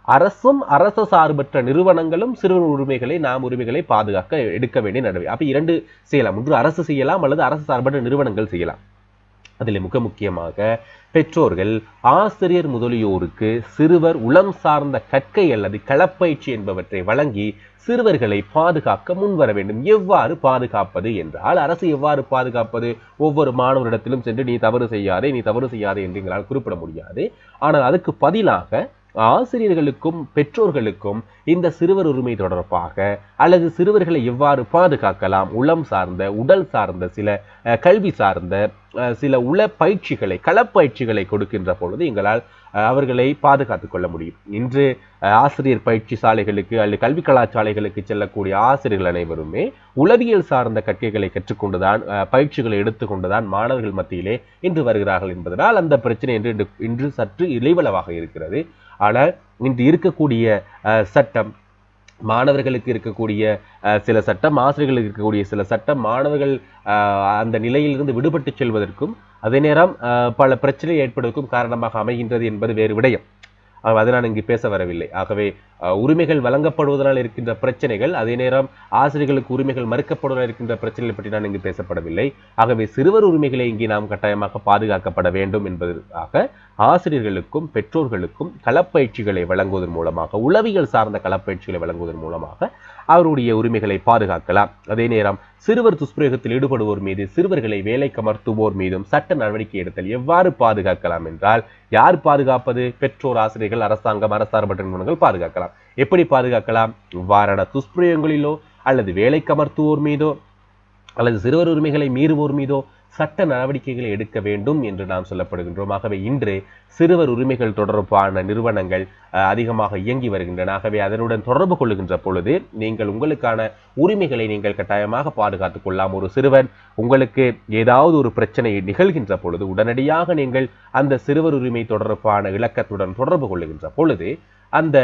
அரசும் அரச சார்பற்ற நிறுவனங்களும் சிறுவர் உரிமைகளை நாம் உரிமைகளை பாதுகாக்க எடுக்க வேண்டிய நடவடிக்கை அப்ப இரண்டு செய்யலாம் ஒன்று அரசு செய்யலாம் அல்லது அரசு சார்பற்ற நிறுவனங்கள் செய்யலாம் அதில் மிக முக்கியமாக பெற்றோர்கள் ஆசிரியர் முதலியோருக்கு சிறுவர் உளம் சார்ந்த கற்கை அல்லது களப்பயிற்சி என்பவற்றை வழங்கி சிறுவர்களை பாதுகாக்க முன்வர வேண்டும் எவ்வாறு பாதுகாப்பது என்றால் அரசு எவ்வாறு பாதுகாப்பது ஒவ்வொரு மாணவரிடத்திலும் சென்று நீ தவறு செய்யாதே நீ தவறு செய்யாதே என்று எங்களால் குறிப்பிட முடியாது ஆனால் அதுக்கு பதிலாக ஆசிரியர்களுக்கும் பெற்றோர்களுக்கும் இந்த சிறுவர் உரிமை தொடர்பாக அல்லது சிறுவர்களை எவ்வாறு பாதுகாக்கலாம் உளம் சார்ந்த உடல் சார்ந்த சில அஹ், கல்வி சார்ந்த அஹ், சில உள பயிற்சிகளை களப்பயிற்சிகளை கொடுக்கின்ற பொழுது எங்களால் அஹ், அவர்களை பாதுகாத்துக் கொள்ள முடியும் இன்று அஹ், ஆசிரியர் பயிற்சி சாலைகளுக்கு அல்லது கல்வி கலாசாலைகளுக்கு செல்லக்கூடிய ஆசிரியர்கள் அனைவருமே உளவியல் சார்ந்த கற்கைகளை கற்றுக்கொண்டுதான் அஹ், பயிற்சிகளை எடுத்துக்கொண்டுதான் மாணவர்கள் மத்தியிலே இன்று வருகிறார்கள் என்பதனால் அந்த பிரச்சனை என்று இன்று- இன்று சற்று இலைவளவாக இருக்கிறது ஆனால் இன்று இருக்கக்கூடிய அஹ், சட்டம் மாணவர்களுக்கு இருக்கக்கூடிய அஹ், சில சட்டம் ஆசிரியர்களுக்கு இருக்கக்கூடிய சில சட்டம் மாணவர்கள் அஹ், அந்த நிலையிலிருந்து விடுபட்டு செல்வதற்கும் அதே நேரம் அஹ், பல பிரச்சனை ஏற்படுவதற்கும் காரணமாக அமைகின்றது என்பது வேறு விடயம் ஆகவே அது நான் இங்கு பேச வரவில்லை ஆகவே அஹ், உரிமைகள் வழங்கப்படுவதனால் இருக்கின்ற பிரச்சனைகள் அதே நேரம் ஆசிரியர்களுக்கு உரிமைகள் மறுக்கப்படுவதால் இருக்கின்ற பிரச்சனைகளை பற்றி நான் இங்கு பேசப்படவில்லை ஆகவே சிறுவர் உரிமைகளை இங்கே நாம் கட்டாயமாக பாதுகாக்கப்பட வேண்டும் என்பதற்காக ஆசிரியர்களுக்கும் பெற்றோர்களுக்கும் களப்பயிற்சிகளை வழங்குவதன் மூலமாக உளவியல் சார்ந்த களப்பயிற்சிகளை வழங்குவதன் மூலமாக அவருடைய உரிமைகளை பாதுகாக்கலாம் அதே நேரம் சிறுவர் துஷ்பிரயோகத்தில் ஈடுபடுவோர் மீது சிறுவர்களை வேலைக்கு அமர்த்துவோர் மீதும் சட்ட நடவடிக்கை எடுத்தல் எவ்வாறு பாதுகாக்கலாம் என்றால் யார் பாதுகாப்பது பெற்றோர் ஆசிரியர்கள் அரசாங்கம் அரசார்பற்ற நிறுவனங்கள் பாதுகாக்கலாம் எப்படி பாதுகாக்கலாம் இவ்வாறான துஷ்பிரயோகங்களிலோ அல்லது வேலைக்கு அமர்த்துவோர் மீதோ அல்லது சிறுவர் உரிமைகளை மீறுவோர் மீதோ சட்ட நடவடிக்கைகளை எடுக்க வேண்டும் என்று நாம் சொல்லப்படுகின்றோம் ஆகவே இன்று சிறுவர் உரிமைகள் தொடர்பான நிறுவனங்கள் அஹ், அதிகமாக இயங்கி வருகின்றன ஆகவே அதனுடன் தொடர்பு கொள்ளுகின்ற பொழுது நீங்கள் உங்களுக்கான உரிமைகளை நீங்கள் கட்டாயமாக பாதுகாத்துக் கொள்ளலாம் ஒரு சிறுவன் உங்களுக்கு ஏதாவது ஒரு பிரச்சனை நிகழ்கின்ற பொழுது உடனடியாக நீங்கள் அந்த சிறுவர் உரிமை தொடர்பான இலக்கத்துடன் தொடர்பு கொள்ளுகின்ற பொழுது அந்த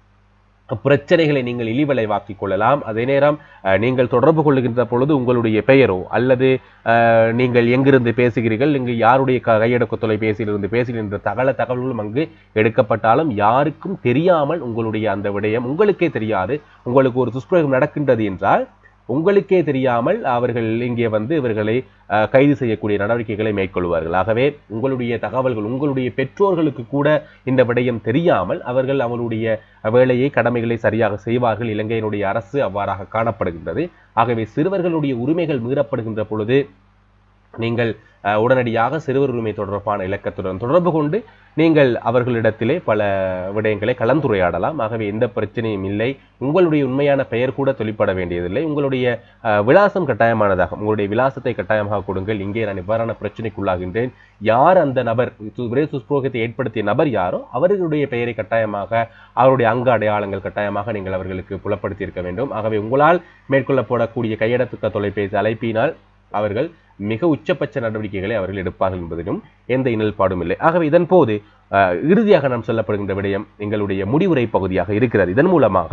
பிரச்சனைகளை நீங்கள் இழிவலைவாக்கிக் கொள்ளலாம் அதே நேரம் அஹ், நீங்கள் தொடர்பு கொள்ளுகின்ற பொழுது உங்களுடைய பெயரோ அல்லது அஹ், நீங்கள் எங்கிருந்து பேசுகிறீர்கள் இங்கு யாருடைய க- கையடக்க தொலைபேசியிலிருந்து பேசுகின்ற தகவல தகவல்களும் அங்கு எடுக்கப்பட்டாலும் யாருக்கும் தெரியாமல் உங்களுடைய அந்த விடயம் உங்களுக்கே தெரியாது உங்களுக்கு ஒரு துஷ்பிரயோகம் நடக்கின்றது என்றால் உங்களுக்கே தெரியாமல் அவர்கள் இங்கே வந்து இவர்களை அஹ், கைது செய்யக்கூடிய நடவடிக்கைகளை மேற்கொள்வார்கள் ஆகவே உங்களுடைய தகவல்கள் உங்களுடைய பெற்றோர்களுக்கு கூட இந்த விடயம் தெரியாமல் அவர்கள் அவர்களுடைய வேலையை கடமைகளை சரியாக செய்வார்கள் இலங்கையினுடைய அரசு அவ்வாறாக காணப்படுகின்றது ஆகவே சிறுவர்களுடைய உரிமைகள் மீறப்படுகின்ற பொழுது நீங்கள் அஹ், உடனடியாக சிறுவர் உரிமை தொடர்பான இலக்கத்துடன் தொடர்பு கொண்டு நீங்கள் அவர்களிடத்திலே பல விடயங்களை கலந்துரையாடலாம் ஆகவே எந்த பிரச்சனையும் இல்லை உங்களுடைய உண்மையான பெயர் கூட தொழிற்பட வேண்டியதில்லை உங்களுடைய அஹ், விலாசம் கட்டாயமானதாகும் உங்களுடைய விலாசத்தை கட்டாயமாக கொடுங்கள் இங்கே நான் இவ்வாறான பிரச்சனைக்குள்ளாகின்றேன் யார் அந்த நபர் து- விரை துஷ்பிரயோகத்தை ஏற்படுத்திய நபர் யாரோ அவர்களுடைய பெயரை கட்டாயமாக அவருடைய அங்க அடையாளங்கள் கட்டாயமாக நீங்கள் அவர்களுக்கு புலப்படுத்தி இருக்க வேண்டும் ஆகவே உங்களால் மேற்கொள்ளப்படக்கூடிய கையடத்துக்க தொலைபேசி அழைப்பினால் அவர்கள் மிக உச்சபட்ச நடவடிக்கைகளை அவர்கள் எடுப்பார்கள் என்பதிலும் எந்த இனல்பாடும் இல்லை ஆகவே இதன் போது அஹ், இறுதியாக நாம் சொல்லப்படுகின்ற விடயம் எங்களுடைய முடிவுரை பகுதியாக இருக்கிறது இதன் மூலமாக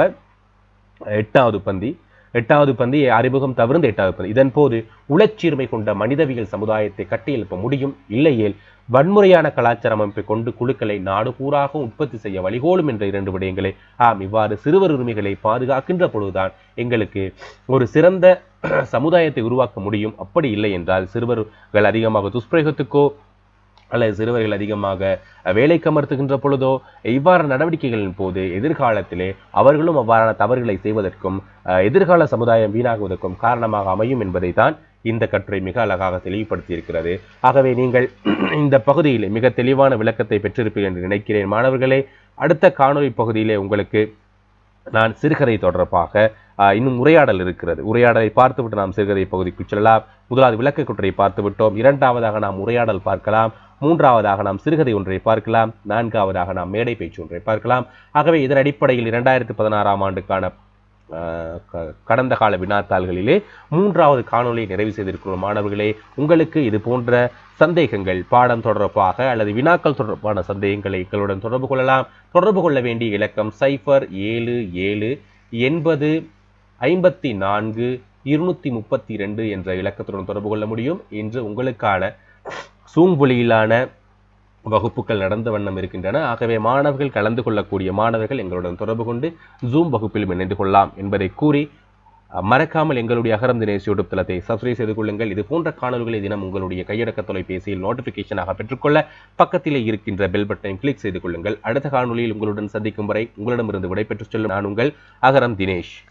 எட்டாவது பந்தி எட்டாவது பந்தி அறிமுகம் தவிர்ந்த எட்டாவது பந்தி இதன் போது உளச்சீர்மை கொண்ட மனிதவியல் சமுதாயத்தை கட்டியெழுப்ப முடியும் இல்லையேல் வன்முறையான கலாச்சார அமைப்பை கொண்டு குழுக்களை நாடு பூராக உற்பத்தி செய்ய வழிகோலும் என்ற இரண்டு விடயங்களை ஆம் இவ்வாறு சிறுவர் உரிமைகளை பாதுகாக்கின்ற பொழுதுதான் எங்களுக்கு ஒரு சிறந்த சமுதாயத்தை உருவாக்க முடியும் அப்படி இல்லை என்றால் சிறுவர்கள் அதிகமாக துஷ்பிரயோகத்துக்கோ அல்லது சிறுவர்கள் அதிகமாக அஹ், வேலைக்கு அமர்த்துகின்ற பொழுதோ இவ்வாறான நடவடிக்கைகளின் போது எதிர்காலத்திலே அவர்களும் அவ்வாறான தவறுகளை செய்வதற்கும் அஹ், எதிர்கால சமுதாயம் வீணாகுவதற்கும் காரணமாக அமையும் என்பதை தான் இந்த கட்டுரை மிக அழகாக தெளிவுபடுத்தி இருக்கிறது ஆகவே நீங்கள் இந்த பகுதியிலே மிக தெளிவான விளக்கத்தை பெற்றிருப்பீர்கள் என்று நினைக்கிறேன் மாணவர்களே அடுத்த காணொளி பகுதியிலே உங்களுக்கு நான் சிறுகதை தொடர்பாக ஆஹ், இன்னும் உரையாடல் இருக்கிறது உரையாடலை பார்த்துவிட்டு நாம் சிறுகதை பகுதிக்கு செல்லலாம் முதலாவது விளக்க குற்றை பார்த்து விட்டோம் இரண்டாவதாக நாம் உரையாடல் பார்க்கலாம் மூன்றாவதாக நாம் சிறுகதை ஒன்றை பார்க்கலாம் நான்காவதாக நாம் மேடை பேச்சு ஒன்றை பார்க்கலாம் ஆகவே இதன் அடிப்படையில் இரண்டாயிரத்தி பதினாறாம் ஆண்டுக்கான ஆஹ், க- கடந்த கால வினாத்தாள்களிலே மூன்றாவது காணொளியை நிறைவு செய்திருக்கிறோம் மாணவர்களே உங்களுக்கு இது போன்ற சந்தேகங்கள் பாடம் தொடர்பாக அல்லது வினாக்கள் தொடர்பான சந்தேகங்களை எங்களுடன் தொடர்பு கொள்ளலாம் தொடர்பு கொள்ள வேண்டிய இலக்கம் சைஃபர் ஏழு ஏழு எண்பது ஐம்பத்தி நான்கு இருநூத்தி முப்பத்தி ரெண்டு என்ற இலக்கத்துடன் தொடர்பு கொள்ள முடியும் இன்று உங்களுக்கான சூம் ஒளியிலான வகுப்புகள் நடந்த வண்ணம் இருக்கின்றன ஆகவே மாணவர்கள் கலந்து கொள்ளக்கூடிய மாணவர்கள் எங்களுடன் தொடர்பு கொண்டு ஜூம் வகுப்பிலும் இணைந்து கொள்ளலாம் என்பதை கூறி அஹ், மறக்காமல் எங்களுடைய அகரம் தினேஷ் யூடியூப் தளத்தை சப்ஸ்கிரைப் செய்து கொள்ளுங்கள் இது போன்ற காணொலிகளை தினம் உங்களுடைய கையடக்க தொலைபேசியில் நோட்டிபிகேஷனாக பெற்றுக்கொள்ள பக்கத்திலே இருக்கின்ற பெல் பட்டனை கிளிக் செய்து கொள்ளுங்கள் அடுத்த காணொலியில் உங்களுடன் சந்திக்கும் வரை உங்களிடமிருந்து விடைபெற்றுச் செல்லும் நான் உங்கள் அகரம் தினேஷ்